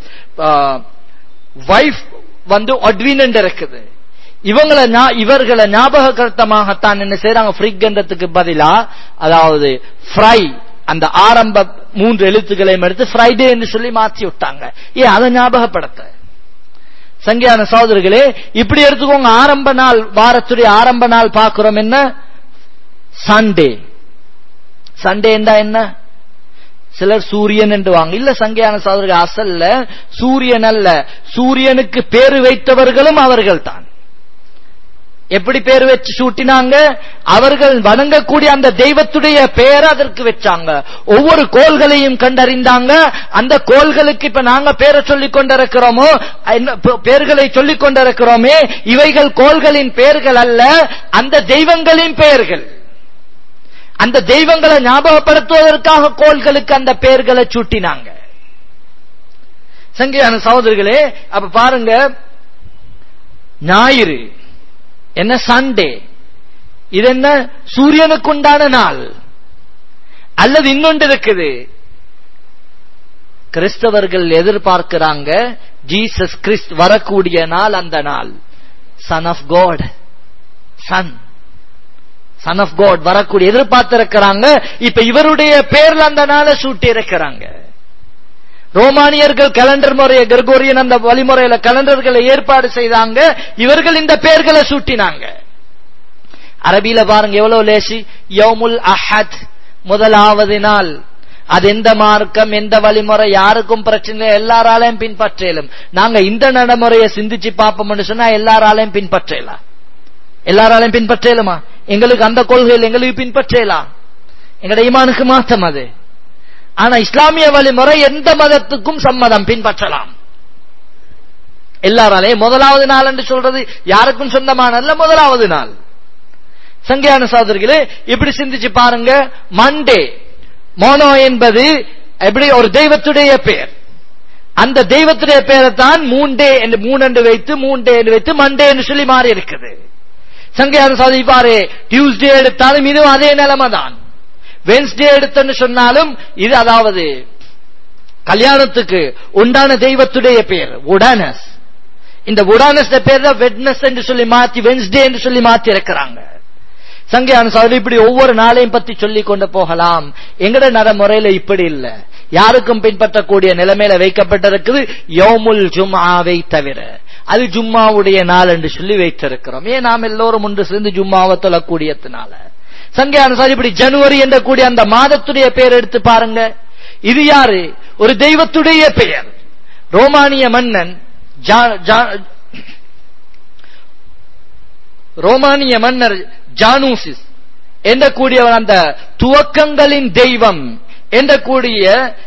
வைஃப் வந்து ஒட்வின் இருக்குது இவங்களை இவர்களை ஞாபககர்த்தமாகத்தான் என்ன செய்யறாங்க ஃப்ரிக் என்றதுக்கு பதிலா அதாவது ஃப்ரை அந்த ஆரம்ப மூன்று எழுத்துக்களையும் எடுத்து ஃப்ரைடே என்று சொல்லி மாத்தி விட்டாங்க ஏன் அதை ஞாபகப்படுத்த சங்கியான சகோதரர்களே இப்படி எடுத்துக்கோங்க ஆரம்ப நாள் வாரத்துடைய ஆரம்ப நாள் பார்க்கிறோம் என்ன சண்டே சண்டே என்றா என்ன சிலர் சூரியன் என்று வாங்க இல்ல சங்கையான சகோதரர்கள் அசல்ல சூரியன் அல்ல சூரியனுக்கு பேரு வைத்தவர்களும் அவர்கள் தான் எப்படி பேர் வச்சு சூட்டினாங்க அவர்கள் வணங்கக்கூடிய அந்த தெய்வத்துடைய பெயர் அதற்கு வச்சாங்க ஒவ்வொரு கோள்களையும் கண்டறிந்தாங்க அந்த கோள்களுக்கு இப்ப நாங்க பேரை சொல்லிக் கொண்டிருக்கிறோமோ பேர்களை சொல்லிக் கொண்டிருக்கிறோமே இவைகள் கோள்களின் பெயர்கள் அல்ல அந்த தெய்வங்களின் பெயர்கள் அந்த தெய்வங்களை ஞாபகப்படுத்துவதற்காக கோள்களுக்கு அந்த பெயர்களை சூட்டினாங்க சங்கியான சகோதரிகளே அப்ப பாருங்க ஞாயிறு என்ன சண்டே இது என்ன சூரியனுக்கு உண்டான நாள் அல்லது இன்னொன்று இருக்குது கிறிஸ்தவர்கள் எதிர்பார்க்கிறாங்க ஜீசஸ் கிறிஸ்ட் வரக்கூடிய நாள் அந்த நாள் son of God son son of God வரக்கூடிய எதிர்பார்த்திருக்கிறாங்க இப்ப இவருடைய பேர்ல அந்த நாளை சூட்டி இருக்கிறாங்க ரோமானியர்கள் கேலண்டர் முறையை கர்கோரியன் அந்த வழிமுறையில கேலண்டர்களை ஏற்பாடு செய்தாங்க இவர்கள் இந்த பெயர்களை சூட்டினாங்க அரபியில பாருங்க எவ்வளவு லேசி யோமுல் அஹத் முதலாவது நாள் அது எந்த மார்க்கம் எந்த வழிமுறை யாருக்கும் பிரச்சனை எல்லாராலையும் பின்பற்றலும் நாங்க இந்த நடைமுறையை சிந்திச்சு பார்ப்போம்னு சொன்னா எல்லாராலையும் பின்பற்றலாம் எல்லாராலையும் பின்பற்றலுமா எங்களுக்கு அந்த கொள்கையில் எங்களுக்கு பின்பற்றலாம் எங்கட ஈமானுக்கு மாத்தம் அது ஆனா இஸ்லாமிய வழிமுறை எந்த மதத்துக்கும் சம்மதம் பின்பற்றலாம் எல்லாராலையும் முதலாவது நாள் என்று சொல்றது யாருக்கும் சொந்தமானல்ல முதலாவது நாள் சங்கையான சகோதரிகளே இப்படி சிந்திச்சு பாருங்க மண்டே மோனோ என்பது எப்படி ஒரு தெய்வத்துடைய பெயர் அந்த தெய்வத்துடைய பெயரை தான் மூண்டே என்று மூணு வைத்து மூண்டே என்று வைத்து மண்டே என்று சொல்லி மாறி இருக்குது சங்கையான சகோதரி பாரு டியூஸ்டே எடுத்தாலும் இதுவும் அதே நிலைமை தான் வென்ஸ்டே எடுத்தன்னு சொன்னாலும் இது அதாவது கல்யாணத்துக்கு உண்டான தெய்வத்துடைய பெயர் உடானஸ் இந்த உடானஸ் பேர் தான் வெட்னஸ் என்று சொல்லி மாத்தி வென்ஸ்டே என்று சொல்லி மாத்தி இருக்கிறாங்க சங்கையான சகோதரி இப்படி ஒவ்வொரு நாளையும் பத்தி சொல்லி கொண்டு போகலாம் எங்கட நடைமுறையில இப்படி இல்ல யாருக்கும் பின்பற்றக்கூடிய நிலைமையில வைக்கப்பட்டிருக்குது யோமுல் ஜும்ஆவை தவிர அது ஜும்மாவுடைய நாள் என்று சொல்லி வைத்திருக்கிறோம் ஏன் நாம் எல்லோரும் ஒன்று சேர்ந்து ஜும்மாவை தொழக்கூடியதுனால சங்கையான சார் இப்படி ஜனவரி என்ற கூடிய அந்த மாதத்துடைய பெயர் எடுத்து பாருங்க இது யாரு ஒரு தெய்வத்துடைய பெயர் ரோமானிய மன்னன் ரோமானிய மன்னர் ஜானூசிஸ் என்ற கூடியவன் அந்த துவக்கங்களின் தெய்வம் என்ற கூடிய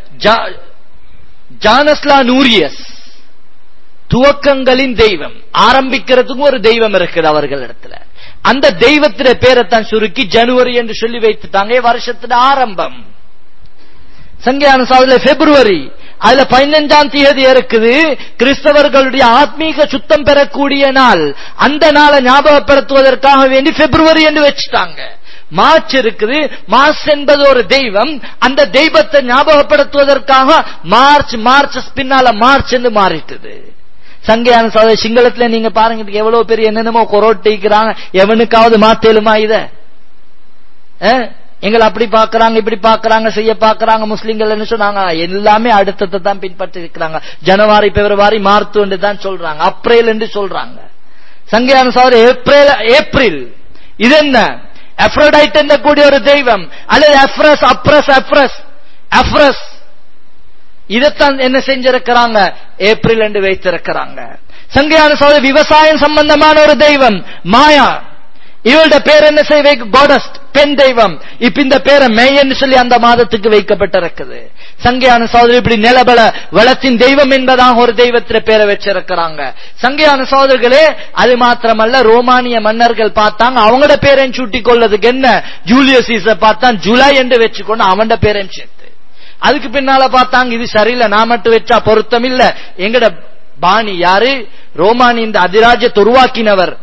ஜானஸ்லா நூரியஸ் துவக்கங்களின் தெய்வம் ஆரம்பிக்கிறதுக்கும் ஒரு தெய்வம் இருக்குது அவர்கள் இடத்துல அந்த தெய்வத்திட பேரைத்தான் சுருக்கி ஜனவரி என்று சொல்லி வைத்துட்டாங்க வருஷத்துல ஆரம்பம் சங்கையான சாதில பிப்ரவரி அதுல பதினஞ்சாம் தேதி இருக்குது கிறிஸ்தவர்களுடைய ஆத்மீக சுத்தம் பெறக்கூடிய நாள் அந்த நாளை ஞாபகப்படுத்துவதற்காக வேண்டி பிப்ரவரி என்று வச்சுட்டாங்க மார்ச் இருக்குது மார்ச் என்பது ஒரு தெய்வம் அந்த தெய்வத்தை ஞாபகப்படுத்துவதற்காக மார்ச் மார்ச் பின்னால மார்ச் என்று மாறிட்டது சங்கையான சோதரி சிங்களத்துல நீங்க பாருங்க இதுக்கு எவ்வளவு பெரிய என்னென்னமோ கொரோட்டிக்கிறாங்க எவனுக்காவது மாத்தேலுமா இத அஹ்? எங்களை அப்படி பாக்குறாங்க இப்படி பாக்குறாங்க செய்ய பாக்குறாங்க முஸ்லிம்கள் என்ன சொன்னாங்க எல்லாமே அடுத்ததை தான் பின்பற்றி இருக்கிறாங்க ஜனவரி பிப்ரவரி மார்ச் என்று தான் சொல்றாங்க அப்ரேல் என்று சொல்றாங்க சங்கையான சோதரி ஏப்ரல் ஏப்ரல் இது என்ன எஃப்ரோடைட் என்ற கூடிய ஒரு தெய்வம் அல்லது எஃப்ரஸ் அப்ரஸ் எஃப்ரஸ் எஃப்ரஸ் இதைத்தான் என்ன செஞ்சிருக்கிறாங்க ஏப்ரல் என்று வைத்திருக்கிறாங்க சங்கையான சோதரி விவசாயம் சம்பந்தமான ஒரு தெய்வம் மாயா இவளுடைய பேர் என்ன செய்ய கோடஸ்ட் பெண் தெய்வம் இப்ப இந்த பேரை மேயன்னு சொல்லி அந்த மாதத்துக்கு வைக்கப்பட்டிருக்குது சங்கையான சோதரி இப்படி நிலபல வளத்தின் தெய்வம் என்பதாக ஒரு தெய்வத்தில பேரை வச்சிருக்கிறாங்க சங்கையான சோதரிகளே அது மாத்திரமல்ல ரோமானிய மன்னர்கள் பார்த்தாங்க அவங்களோட பேரையும் சூட்டிக் கொள்ளதுக்கு என்ன ஜூலியஸ் சீசர் பார்த்தான் ஜூலை என்று வச்சுக்கொண்டு அவன்ட பேரையும் சேர்த்து அதுக்கு பின்னால பார்த்தாங்க இது சரியில்லை நான் மட்டும் வச்சா பொருத்தம் இல்ல எங்கட பாணி யாரு ரோமானி இந்த அதிராஜ்யத்தை உருவாக்கினவர்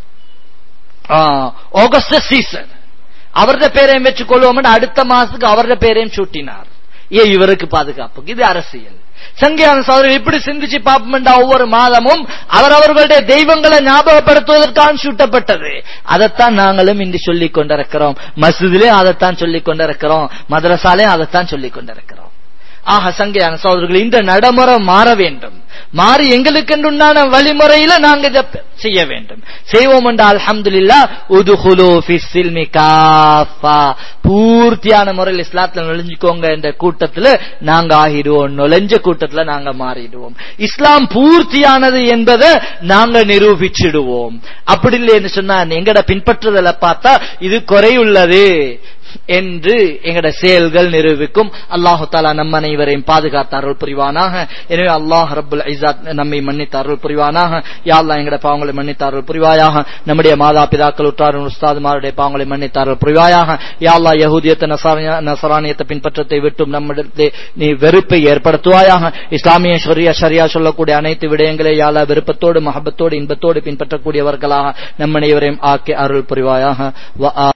ஆகஸ்டஸ் சீசர் அவரது பேரையும் வச்சு கொள்வோம் அடுத்த மாசத்துக்கு அவரது பேரையும் சூட்டினார் ஏ இவருக்கு பாதுகாப்பு இது அரசியல் சங்கியான சோதரர் இப்படி சிந்திச்சு பார்ப்போம்டா ஒவ்வொரு மாதமும் அவரவர்களுடைய தெய்வங்களை ஞாபகப்படுத்துவதற்காக சூட்டப்பட்டது அதைத்தான் நாங்களும் இன்று சொல்லிக் கொண்டிருக்கிறோம் மசிதிலே அதைத்தான் சொல்லிக் கொண்டிருக்கிறோம் மதரசாலே அதைத்தான் சொல்லிக் கொண்டிருக்கிறோம் ஆக சங்கையான சோதரர்கள் இந்த நடைமுறை மாற வேண்டும் மாறி எங்களுக்கு உண்டான வழிமுறையில நாங்க இதை செய்ய வேண்டும் செய்வோம் என்றால் அல்ஹம்துலில்லா உதுஹுலு ஃபிஸ்ஸில்மி காஃபா பூர்த்தியான முறையில் இஸ்லாத்துல நுழைஞ்சுக்கோங்க என்ற கூட்டத்துல நாங்க ஆகிடுவோம் நுழைஞ்ச கூட்டத்துல நாங்க மாறிடுவோம் இஸ்லாம் பூர்த்தியானது என்பதை நாங்க நிரூபிச்சிடுவோம் அப்படி இல்லைன்னு சொன்னா எங்கட பின்பற்றுதலை பார்த்தா இது குறையுள்ளது என்று எங்கட செயல்கள் நிரூபிக்கும் அல்லாஹு தாலா நம் அனைவரையும் பாதுகாத்த அருள் புரிவானாக எனவே அல்லாஹ் ரபுல் ஐசாத் நம்மை மன்னித்த அருள் புரிவானாக யாழ்லா எங்கட பாவங்களை மன்னித்த அருள் புரிவாயாக நம்முடைய மாதா பிதாக்கள் உற்றாரும் உஸ்தாதுமாருடைய பாவங்களை மன்னித்த அருள் புரிவாயாக யாழ்லா யகூதியத்தை நசாரணிய- நசரானியத்தை பின்பற்றத்தை விட்டும் நம்மிடத்தை நீ வெறுப்பை ஏற்படுத்துவாயாக இஸ்லாமிய ஷரியா ஷரியா சொல்லக்கூடிய அனைத்து விடயங்களை யாழா விருப்பத்தோடு மஹபத்தோடு இன்பத்தோடு பின்பற்றக்கூடியவர்களாக நம் அனைவரையும் ஆக்கி அருள் புரிவாயாக வ-